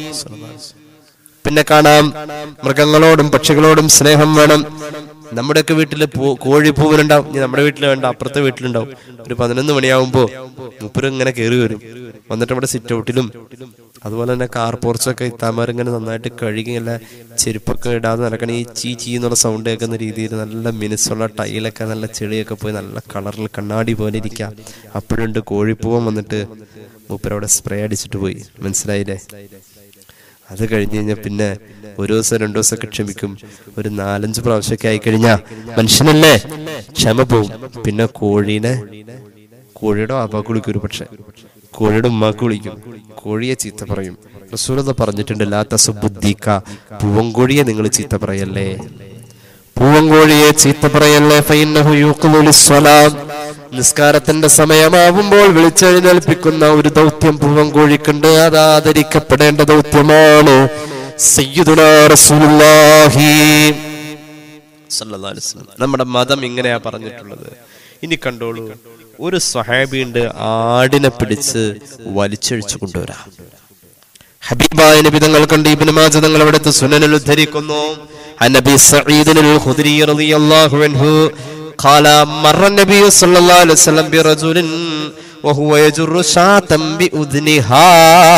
പിന്നെ കാണാം മൃഗങ്ങളോടും പക്ഷികളോടും സ്നേഹം വേണം നമ്മുടെയൊക്കെ വീട്ടില് പൂ- കോഴി പൂവനുണ്ടാവും ഇനി നമ്മുടെ വീട്ടിൽ വേണ്ട അപ്പുറത്തെ വീട്ടിലുണ്ടാവും ഒരു പതിനൊന്ന് മണിയാവുമ്പോ മുപ്പര് ഇങ്ങനെ കയറി വരും വന്നിട്ട് നമ്മുടെ സിറ്റ് ഔട്ടിലും അതുപോലെ തന്നെ കാർ പോർച്ചൊക്കെ ഇത്താമാർ ഇങ്ങനെ നന്നായിട്ട് കഴുകി നല്ല ചെരുപ്പൊക്കെ ഇടാതെ നടക്കണ ഈ ചീ ചീ എന്നുള്ള സൗണ്ട് കേൾക്കുന്ന രീതിയിൽ നല്ല മിനുസുള്ള ടൈലൊക്കെ നല്ല ചെളിയൊക്കെ പോയി നല്ല കളറിൽ കണ്ണാടി പോലെ ഇരിക്കാം അപ്പോഴുണ്ട് കോഴിപ്പൂവൻ വന്നിട്ട് മൂപ്പരവിടെ സ്പ്രേ അടിച്ചിട്ട് പോയി മനസ്സിലായില്ലേ അത് കഴിഞ്ഞ് കഴിഞ്ഞാൽ പിന്നെ ഒരു ദിവസം രണ്ടു ദിവസമൊക്കെ ക്ഷമിക്കും ഒരു നാലഞ്ച് പ്രാവശ്യമൊക്കെ ആയി കഴിഞ്ഞാ മനുഷ്യനല്ലേ ക്ഷമ പോവും പിന്നെ കോഴീനെ കോഴിയുടെ വാപ്പാക്ക് വിളിക്കും ഒരു പക്ഷെ കോഴിയുടെ ഉമ്മാക്ക് വിളിക്കും കോഴിയെ ചീത്ത പറയും റസൂലത പറഞ്ഞിട്ടുണ്ട് ലാത്ത സുബുദ്ദീക്ക പൂവങ്കോഴിയെ നിങ്ങൾ ചീത്ത പറയല്ലേ പൂവങ്കോഴിയെ ചീത്ത പറയല്ലേ ഫൈന്നഹു യൂഖ്ലു ലിസ്സലാം നിസ്കാരത്തിന്റെ സമയമാവുമ്പോൾ വിളിച്ചെഴുന്നേൽപ്പിക്കുന്ന ഒരു ദൗത്യം പൂവങ്കോഴിക്കുണ്ട് അത് ആദരിക്കപ്പെടേണ്ട ദൗത്യമാണ് സയ്യിദുനാ റസൂലുള്ളാഹി സല്ലല്ലാഹു അലൈഹി വസല്ലം. നമ്മുടെ മതം ഇങ്ങനെയാ പറഞ്ഞിട്ടുള്ളത് ഇനി കണ്ടോളൂ ഒരു സ്വഹാബിയുണ്ട് ആടിനെ പിടിച്ച് വലിച്ചഴിച്ചു കൊണ്ടുവരാം ഹബീബായ നബി തങ്ങൾ കണ്ട് ഇബ്നു മാജ തങ്ങൾ അവിടുത്തെ സുനനിൽ ഉദ്ധരിക്കുന്നു عن ابي سعيد الخدري رضي الله عنه قال مر النبي صلى الله عليه وسلم برجل وهو يجر شاة بأذنها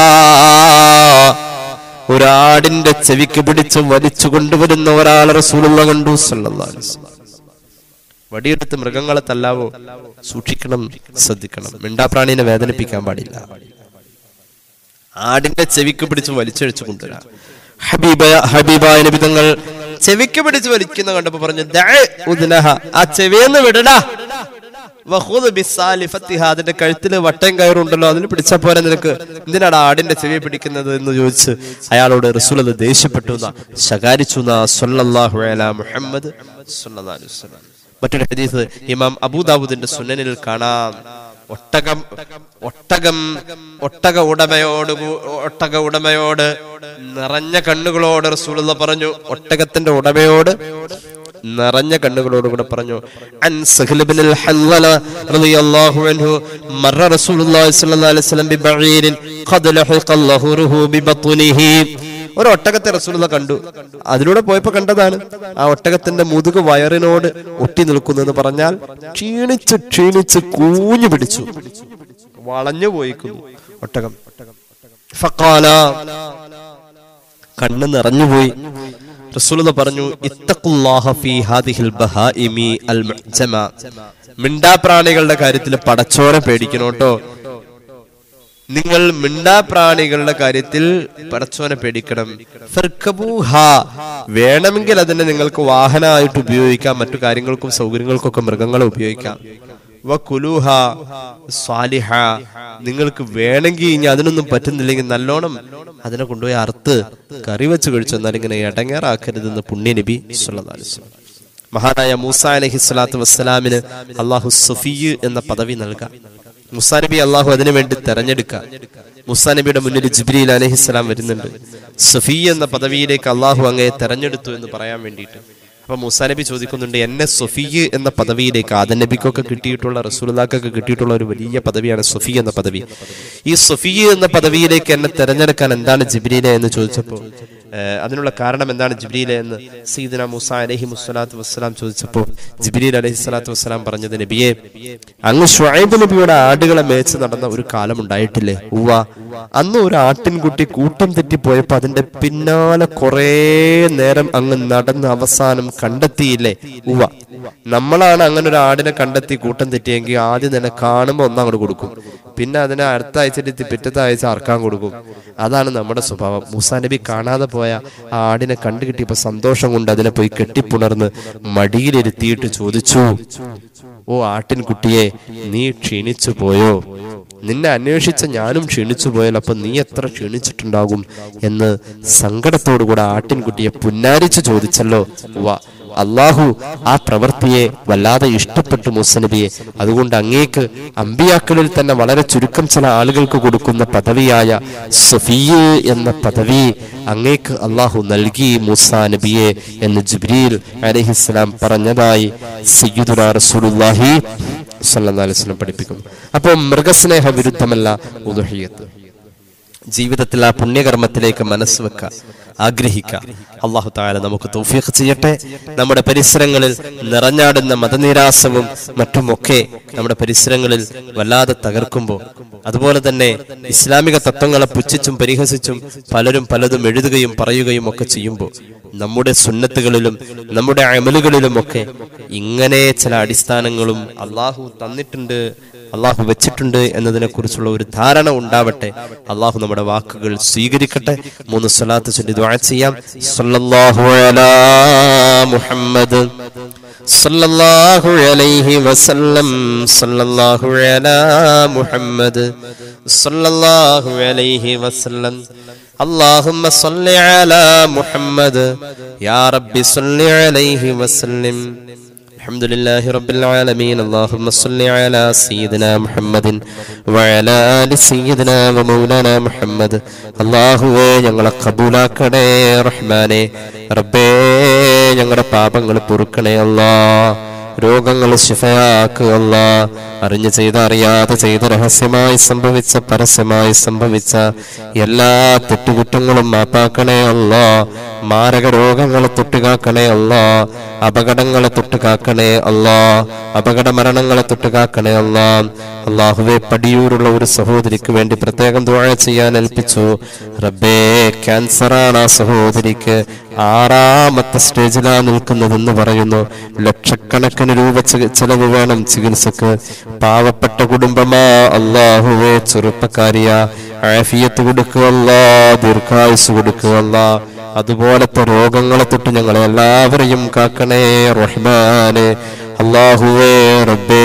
ഒരാടിന്റെ ചെവിക്ക് പിടിച്ച് വലിച്ചു കൊണ്ടുവരുന്ന ഒരാളെ റസൂലുള്ള കണ്ടു സല്ലല്ലാഹു അലൈഹി വസല്ലം വടിയെടുത്ത് മൃഗങ്ങളെ തല്ലാവോ സൂക്ഷിക്കണം ശ്രദ്ധിക്കണം മിണ്ടാപ്രാണീനെ വേദനിപ്പിക്കാൻ പാടില്ല ആടിന്റെ ചെവിക്ക് പിടിച്ച് വലിച്ചഴിച്ചു കൊണ്ടുവരാം ഹബീബ ഹബീബായ നബിതങ്ങൾ ചെവിക്ക് പിടിച്ച് വലിക്കുന്ന കണ്ടപ്പോ പറഞ്ഞു "ദഅ ഉദ്നഹ." ആ ചെവിയെന്ന് വിടടാ വഖുദ് ബിസാലിഫത്തിഹ. അതിന്റെ കഴുത്തില് വട്ടം കയറുണ്ടല്ലോ അതിൽ പിടിച്ചാ പോരെ നിനക്ക് എന്തിനാണ് ആടിന്റെ ചെവി പിടിക്കുന്നത് എന്ന് ചോദിച്ച് അയാളോട് റസൂൽ അത് ദേഷ്യപ്പെട്ടു എന്നാ ശകാരിച്ചു എന്നാ സല്ലല്ലാഹു അലാ മുഹമ്മദ് സല്ലല്ലാഹു അലൈഹി വസല്ലം മറ്റൊരു ഹദീസ് ഇമാം അബൂദാവൂദിന്റെ സുനനിൽ കാണാം ഒട്ടകം ഒട്ടകം ഒട്ടക ഉടമയോട് കൂ- ഒട്ടക ഉടമയോട് നിറഞ്ഞ കണ്ണുകളോട് റസൂലുള്ള പറഞ്ഞു ഒട്ടകത്തിന്റെ ഉടമയോട് നിറഞ്ഞ കണ്ണുകളോട് കൂടെ പറഞ്ഞു അൻ സഹ്ൽ ഇബ്നുൽ ഹൻവല റളിയല്ലാഹു അൻഹു മറ റസൂലുള്ളാഹി സ്വല്ലല്ലാഹു അലൈഹി വസല്ലം ബിബഈരിൻ ഖദ് ലഹിഖ ലഹുറുഹു ബിബത്നിഹി ഒരു ഒട്ടകത്തെ റസൂലുള്ള കണ്ടു അതിലൂടെ പോയപ്പോ കണ്ടതാണ് ആ ഒട്ടകത്തിന്റെ മുതുക് വയറിനോട് ഒട്ടി നിൽക്കുന്നു എന്ന് പറഞ്ഞാൽ ക്ഷീണിച്ച് ക്ഷീണിച്ച് കൂഞ്ഞു പിടിച്ചു വളഞ്ഞു പോയിക്കുന്നു ഒട്ടകം ഫഖാല കണ്ണ് നിറഞ്ഞുപോയി റസൂലുള്ള പറഞ്ഞു ഇത്തഖുല്ലാഹ ഫീ ഹാദിഹിൽ ബഹാഇമി അൽ മുഅ്ജമ മിണ്ടാപ്രാണികളുടെ കാര്യത്തിൽ പടച്ചോനെ പേടിക്കണോട്ടോ നിങ്ങൾ മിണ്ടാപ്രാണികളുടെ കാര്യത്തിൽ പടച്ചോനെ പേടിക്കണം ഫർക്കബൂഹ. വേണമെങ്കിൽ അതിനെ നിങ്ങൾക്ക് വാഹനമായിട്ട് ഉപയോഗിക്കാം മറ്റു കാര്യങ്ങൾക്കും സൗകര്യങ്ങൾക്കൊക്കെ മൃഗങ്ങളെ ഉപയോഗിക്കാം വകുലൂഹ സ്വാലിഹ നിങ്ങൾക്ക് വേണമെങ്കിൽ ഇനി അതിനൊന്നും പറ്റുന്നില്ലെങ്കിൽ നല്ലോണം അതിനെ കൊണ്ടുപോയി അറുത്ത് കറി വെച്ച് കഴിച്ചു എന്നാൽ ഇങ്ങനെ ഇടങ്ങേറാക്കരുതെന്ന് പുണ്യ നബി സല്ലല്ലാഹു അലൈഹി വസല്ലം. മഹാനായ മൂസ അലഹി സ്വലാത്തു വസ്സലാമിന് അള്ളാഹു സഫിയ് എന്ന പദവി നൽകാം മുസാ നബി അള്ളാഹു അതിനു വേണ്ടി തെരഞ്ഞെടുക്കാം മുസാ നബിയുടെ മുന്നിൽ ജിബ്രീൽ അലഹിസ്സലാം വരുന്നുണ്ട് സഫി എന്ന പദവിയിലേക്ക് അള്ളാഹു അങ്ങയെ തെരഞ്ഞെടുത്തു എന്ന് പറയാൻ വേണ്ടിയിട്ട് അപ്പൊ മുസാ നബി ചോദിക്കുന്നുണ്ട് എന്നെ സൊഫി എന്ന പദവിയിലേക്ക് ആദൻ നബിക്കൊക്കെ കിട്ടിയിട്ടുള്ള റസൂലുള്ളാക്കൊക്കെ കിട്ടിയിട്ടുള്ള ഒരു വലിയ പദവിയാണ് സൊഫി എന്ന പദവി ഈ സൊഫി എന്ന പദവിയിലേക്ക് എന്നെ തെരഞ്ഞെടുക്കാൻ എന്താണ് ജിബ്രീലെ എന്ന് ചോദിച്ചപ്പോൾ ഏഹ്, അതിനുള്ള കാരണം എന്താണ് ജിബ്രീലെ എന്ന് സീദന മുസ അലഹി മുസ്സലാത്തു വസ്സലാം ചോദിച്ചപ്പോൾ ജിബ്രീൽ അലഹി സ്വലാത്തു വസ്സലാം പറഞ്ഞത് നബിയെ അങ്ങ് ഷുഐബ് നബിയുടെ ആടുകളെ മേച്ച് നടന്ന ഒരു കാലം ഉണ്ടായിട്ടില്ലേ ഉവ്വ അന്ന് ഒരു ആട്ടിൻകുട്ടി കൂട്ടം തെറ്റിപ്പോയപ്പോ അതിന്റെ പിന്നാലെ കുറേ നേരം അങ്ങ് നടന്ന് അവസാനം കണ്ടെത്തിയില്ലേ ഉവ്വ നമ്മളാണ് അങ്ങനെ ഒരു ആടിനെ കണ്ടെത്തി കൂട്ടം തെറ്റിയെങ്കിൽ ആദ്യം തന്നെ കാണുമ്പോൾ ഒന്ന് അങ്ങോട്ട് കൊടുക്കും പിന്നെ അതിനെ അടുത്ത ആഴ്ച പിറ്റത്തെ ആഴ്ച അറക്കാൻ കൊടുക്കും അതാണ് നമ്മുടെ സ്വഭാവം മൂസാ നബി കാണാതെ പോയ ആ ആടിനെ കണ്ടു കിട്ടിയപ്പോ സന്തോഷം കൊണ്ട് അതിനെ പോയി കെട്ടിപ്പുണർന്ന് മടിയിലിരുത്തിയിട്ട് ചോദിച്ചു ഓ ആട്ടിൻകുട്ടിയെ നീ ക്ഷീണിച്ചു പോയോ നിന്നെ അന്വേഷിച്ച ഞാനും ക്ഷീണിച്ചു പോയാൽ അപ്പൊ നീ എത്ര ക്ഷീണിച്ചിട്ടുണ്ടാകും എന്ന് സങ്കടത്തോടു കൂടെ ആട്ടിൻകുട്ടിയെ പുന്നാരിച്ചു ചോദിച്ചല്ലോ വാ അള്ളാഹു ആ പ്രവൃത്തിയെ വല്ലാതെ ഇഷ്ടപ്പെട്ടു മുസനബിയെ അതുകൊണ്ട് അങ്ങേക്ക് അമ്പിയാക്കളിൽ തന്നെ വളരെ ചുരുക്കം ചില ആളുകൾക്ക് കൊടുക്കുന്ന പദവിയായ സഫിയ് എന്ന പദവി അങ്ങേക്ക് അള്ളാഹു നൽകി മൂസാ നബിയെ എന്ന് ജിബ്രീൽ അലഹിസ്ലാം പറഞ്ഞതായി സയ്യിദുന റസൂലുള്ളാഹി സല്ലല്ലാഹു അലൈഹി വസല്ലം പഠിപ്പിക്കുന്നു അപ്പോൾ മൃഗസ്നേഹ വിരുദ്ധമല്ല ഉദുഹിയത്ത് ജീവിതത്തിൽ ആ പുണ്യകർമ്മത്തിലേക്ക് മനസ്സ് വെക്ക ആഗ്രഹിക്ക അള്ളാഹു താല നമുക്ക് തൗഫീഖ് ചെയ്യട്ടെ നമ്മുടെ പരിസരങ്ങളിൽ നിറഞ്ഞാടുന്ന മതനിരാസവും മറ്റുമൊക്കെ നമ്മുടെ പരിസരങ്ങളിൽ വല്ലാതെ തകർക്കുമ്പോൾ അതുപോലെ തന്നെ ഇസ്ലാമിക തത്വങ്ങളെ പുച്ഛിച്ചും പരിഹസിച്ചും പലരും പലതും എഴുതുകയും പറയുകയും ഒക്കെ ചെയ്യുമ്പോൾ നമ്മുടെ സുന്നത്തുകളിലും നമ്മുടെ അമലുകളിലുമൊക്കെ ഇങ്ങനെ ചില അടിസ്ഥാനങ്ങളും അള്ളാഹു തന്നിട്ടുണ്ട് അള്ളാഹു വെച്ചിട്ടുണ്ട് എന്നതിനെ കുറിച്ചുള്ള ഒരു ധാരണ ഉണ്ടാവട്ടെ അള്ളാഹു നമ്മുടെ വാക്കുകൾ സ്വീകരിക്കട്ടെ മൂന്ന് സ്വലാത്ത് ചൊല്ലി ദുആ ചെയ്യാം സല്ലല്ലാഹു അലാ മുഹമ്മദ് സല്ലല്ലാഹു അലൈഹി വസല്ലം സല്ലല്ലാഹു അലാ മുഹമ്മദ് സല്ലല്ലാഹു അലൈഹി വസല്ലം اللهم صل على محمد يا رب صل عليه وسلم الحمد لله رب العالمين اللهم صل على سيدنا محمد وعلى آل سيدنا ومولانا محمد അള്ളാഹുവേ ഞങ്ങളെ കബൂലാക്കണേ റഹ്മാനെ റബ്ബേ ഞങ്ങളുടെ പാപങ്ങൾ പൊറുക്കണേ അല്ലാ രോഗങ്ങൾ ശിഫയാക്കുക അല്ലാ അറിഞ്ഞു ചെയ്ത അറിയാതെ ചെയ്ത രഹസ്യമായി സംഭവിച്ച പരസ്യമായി സംഭവിച്ച എല്ലാ തെറ്റുകുറ്റങ്ങളും മാപ്പാക്കണേ അല്ലാ മാരക രോഗങ്ങളെ തൊട്ടുകാക്കണേ അല്ലാ അപകടങ്ങളെ തൊട്ടുകാക്കണേ അല്ലാ അപകട മരണങ്ങളെ തൊട്ടുകാക്കണേ അല്ലാ അള്ളാഹുവെ പടിയൂരുള്ള ഒരു സഹോദരിക്ക് വേണ്ടി പ്രത്യേകം ദുആ ചെയ്യാൻ ഏൽപ്പിച്ചു റബ്ബേ ക്യാൻസറാണ് ആ സഹോദരിക്ക് ആറാമത്തെ സ്റ്റേജിലാ നിൽക്കുന്നതെന്ന് പറയുന്നു ലക്ഷക്കണക്കിന് രൂപ ചെ- ചെലവ് വേണം ചികിത്സക്ക് പാവപ്പെട്ട കുടുംബമാ അള്ളാഹുവെ ചെറുപ്പക്കാരിയ ആഫിയത്ത് കൊടുക്കുക അല്ലാ ദീർഘായുസ് കൊടുക്കുക അല്ലാ അതുപോലത്തെ രോഗങ്ങളെ തൊട്ട് ഞങ്ങളെ എല്ലാവരെയും കാക്കണേ റഹ്മാനെ അള്ളാഹുവേ റബ്ബേ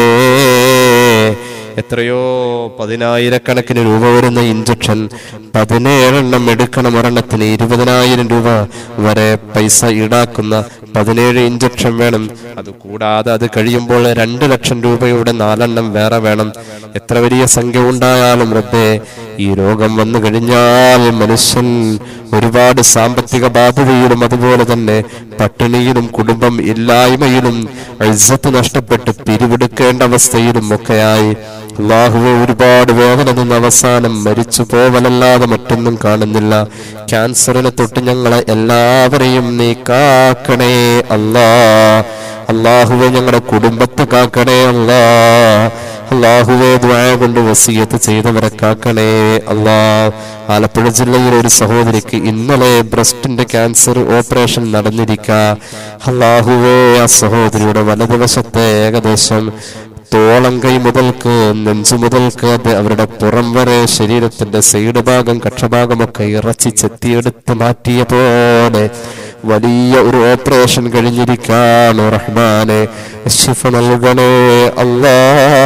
എത്രയോ പതിനായിരക്കണക്കിന് രൂപ വരുന്ന ഇഞ്ചക്ഷൻ പതിനേഴെണ്ണം എടുക്കണം ഒരെണ്ണത്തിന് ഇരുപതിനായിരം രൂപ വരെ പൈസ ഈടാക്കുന്ന പതിനേഴ് ഇഞ്ചക്ഷൻ വേണം അത് കൂടാതെ അത് കഴിയുമ്പോൾ രണ്ട് ലക്ഷം രൂപയുടെ നാലെണ്ണം വേറെ വേണം എത്ര വലിയ സംഖ്യ ഉണ്ടായാലും റബ്ബേ ഈ രോഗം വന്നു കഴിഞ്ഞാൽ മനുഷ്യൻ ഒരുപാട് സാമ്പത്തിക ബാധ്യതയിലും അതുപോലെ തന്നെ പട്ടിണിയിലും കുടുംബം ഇല്ലായ്മയിലും ഇസ്സത്ത് നഷ്ടപ്പെട്ട് പിരിവെടുക്കേണ്ട അവസ്ഥയിലും ഒക്കെയായി അള്ളാഹുവെ ഒരുപാട് വേദന നിന്ന് അവസാനം മരിച്ചു പോവലല്ലാതെ മറ്റൊന്നും കാണുന്നില്ല ക്യാൻസറിനെ തൊട്ട് ഞങ്ങളെ എല്ലാവരെയും നീ കാക്കണേ അല്ലാ അള്ളാഹുവെ ഞങ്ങളുടെ കുടുംബത്തെ കാക്കണേ അല്ലാ അള്ളാഹുവെ ദ്വായ കൊണ്ട് വസീയത്ത് ചെയ്തവരെ കാക്കണേ അല്ലാ ആലപ്പുഴ ജില്ലയിൽ ഒരു സഹോദരിക്ക് ഇന്നലെ ബ്രസ്റ്റിന്റെ ക്യാൻസർ ഓപ്പറേഷൻ നടന്നിരിക്ക അള്ളാഹുവേ ആ സഹോദരിയുടെ വലതുവശത്തെ ഏകദേശം തോളം കൈ മുതൽക്ക് നെഞ്ചു മുതൽക്ക് അത് അവരുടെ പുറം വരെ ശരീരത്തിന്റെ സൈഡ് ഭാഗം കക്ഷഭാഗമൊക്കെ ഇറച്ചി ചെത്തിയെടുത്ത് മാറ്റിയ പോലെ വലിയ ഒരു ഓപ്പറേഷൻ കഴിഞ്ഞിരിക്കാണ് റഹ്മാനെ ശിഫ നൽകണേ അല്ലാ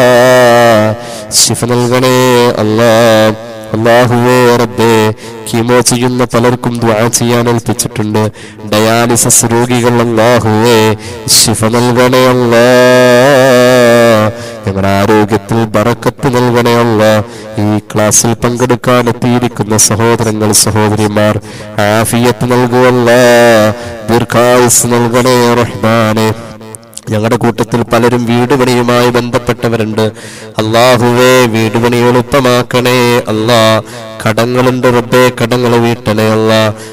ശിഫ നൽകണേ അല്ലാ അള്ളാഹുവേ റബ്ബേ കീമോ ചെയ്യുന്ന പലർക്കും ദ്വാ ചെയ്യാൻ ഏൽപ്പിച്ചിട്ടുണ്ട് ഡയാലിസിസ് രോഗികൾ അള്ളാഹുവേ ശിഫ നൽകണേ അല്ലാ ഞങ്ങളുടെ ആരോഗ്യത്തിൽ ബറക്കത്ത് നൽകണേ അല്ല ഈ ക്ലാസ്സിൽ പങ്കെടുക്കാൻ എത്തിയിരിക്കുന്ന സഹോദരങ്ങൾ സഹോദരിമാർ ആഫിയത്ത് നൽകുവല്ല ദീർഘായുസ് നൽകണേ റഹ്മാനെ ഞങ്ങളുടെ കൂട്ടത്തിൽ പലരും വീട് പണിയുമായി ബന്ധപ്പെട്ടവരുണ്ട് അള്ളാഹുവേ വീട് പണി എളുപ്പമാക്കണേ അല്ലാ കടങ്ങളുണ്ട് റബ്ബേ കടങ്ങൾ വീട്ടണേ അല്ല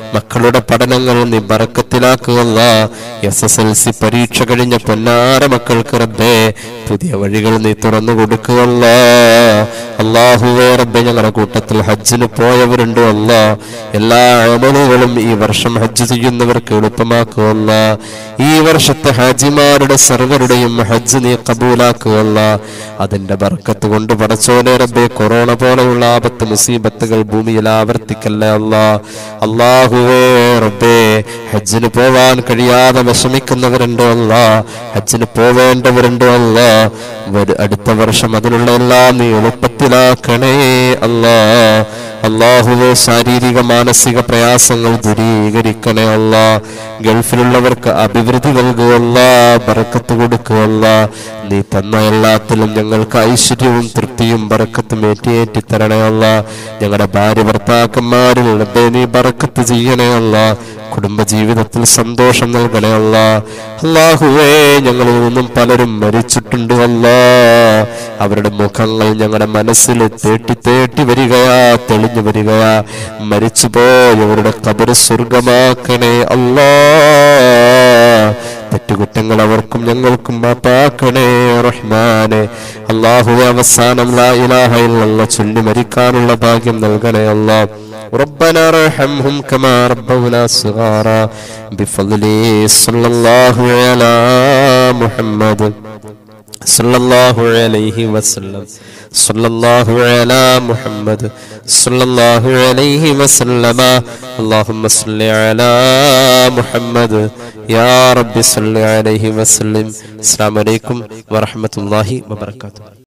മക്കളുടെ പഠനങ്ങൾ നീ ബറക്കത്തിലാക്കുകയല്ല എസ് എസ് എൽ സി പരീക്ഷ കഴിഞ്ഞ പൊന്നാര മക്കൾക്ക് റബ്ബേ പുതിയ വഴികൾ നീ തുറന്നു കൊടുക്കുകയല്ല അള്ളാഹുവേ റബ്ബെ ഞങ്ങളുടെ കൂട്ടത്തിൽ ഹജ്ജിന് പോയവരുണ്ട് അല്ല എല്ലാ അമലുകളും ഈ വർഷം ഹജ്ജ് ചെയ്യുന്നവർക്ക് എളുപ്പമാക്കുകയല്ല ഈ വർഷത്തെ ഹാജിമാരുടെ സർവരുടെയും ഹജ്ജ് നീ കബൂലാക്കുകയല്ല അതിന്റെ ബർക്കത്ത് കൊണ്ട് പടച്ചോനെ റബ്ബെ കൊറോണ പോലെയുള്ള ആപത്ത് മുസീബത്തുകൾ ഭൂമിയിൽ ആവർത്തിക്കല്ലേ അല്ല അള്ളാഹുവേ റബ്ബേ ഹജ്ജിന് പോവാൻ കഴിയാതെ വിഷമിക്കുന്നവരുണ്ട് അല്ല ഹജ്ജിന് പോവേണ്ടവരുണ്ട് അല്ല വരു- അടുത്ത വർഷം അതിനുള്ള എല്ലാം നീ എളുപ്പത്തിലാക്കണേ അല്ലാ അള്ളാഹുവെ ശാരീരിക മാനസിക പ്രയാസങ്ങൾ ദൂരീകരിക്കണേ അല്ല ഗൾഫിലുള്ളവർക്ക് അഭിവൃദ്ധി നൽകുകയല്ല ബറക്കത്ത് കൊടുക്കുകയല്ല നീ തന്ന എല്ലാത്തിലും ഞങ്ങൾക്ക് ഐശ്വര്യവും തൃപ്തിയും ബറക്കത്തും ഏറ്റിയേറ്റി തരണേ അല്ല ഞങ്ങളുടെ ഭാര്യ ഭർത്താക്കന്മാരിൽ റബ്ബേ നീ ബറക്കത്ത് ചെയ്യണേ അല്ല കുടുംബജീവിതത്തിൽ സന്തോഷം നൽകണേ അല്ല അള്ളാഹുവേ ഞങ്ങളിൽ നിന്നും പലരും മരിച്ചിട്ടുണ്ട് അല്ല അവരുടെ മുഖങ്ങൾ ഞങ്ങളുടെ മനസ്സിൽ തേട്ടി തേട്ടി വരികയാ തെളിഞ്ഞു വരികയാ മരിച്ചുപോയവരുടെ കബറ് സ്വർഗമാക്കണേ അല്ലാ തെറ്റുകുറ്റങ്ങൾ അവർക്കും ഞങ്ങൾക്കും മാപ്പാക്കണേ റഹ്മാനെ അള്ളാഹുവെ അവസാനം ലാ ഇലാഹ ഇല്ലല്ലാഹ് ചൊല്ലി മരിക്കാനുള്ള ഭാഗ്യം നൽകണേ അല്ലാ ربنا ارحمهم كما ربونا صغارا بفضله صلى الله على محمد صلى الله عليه وسلم صلى الله على محمد صلى الله عليه وسلم اللهم صل على محمد يا رب صل عليه وسلم السلام عليكم ورحمة الله وبركاته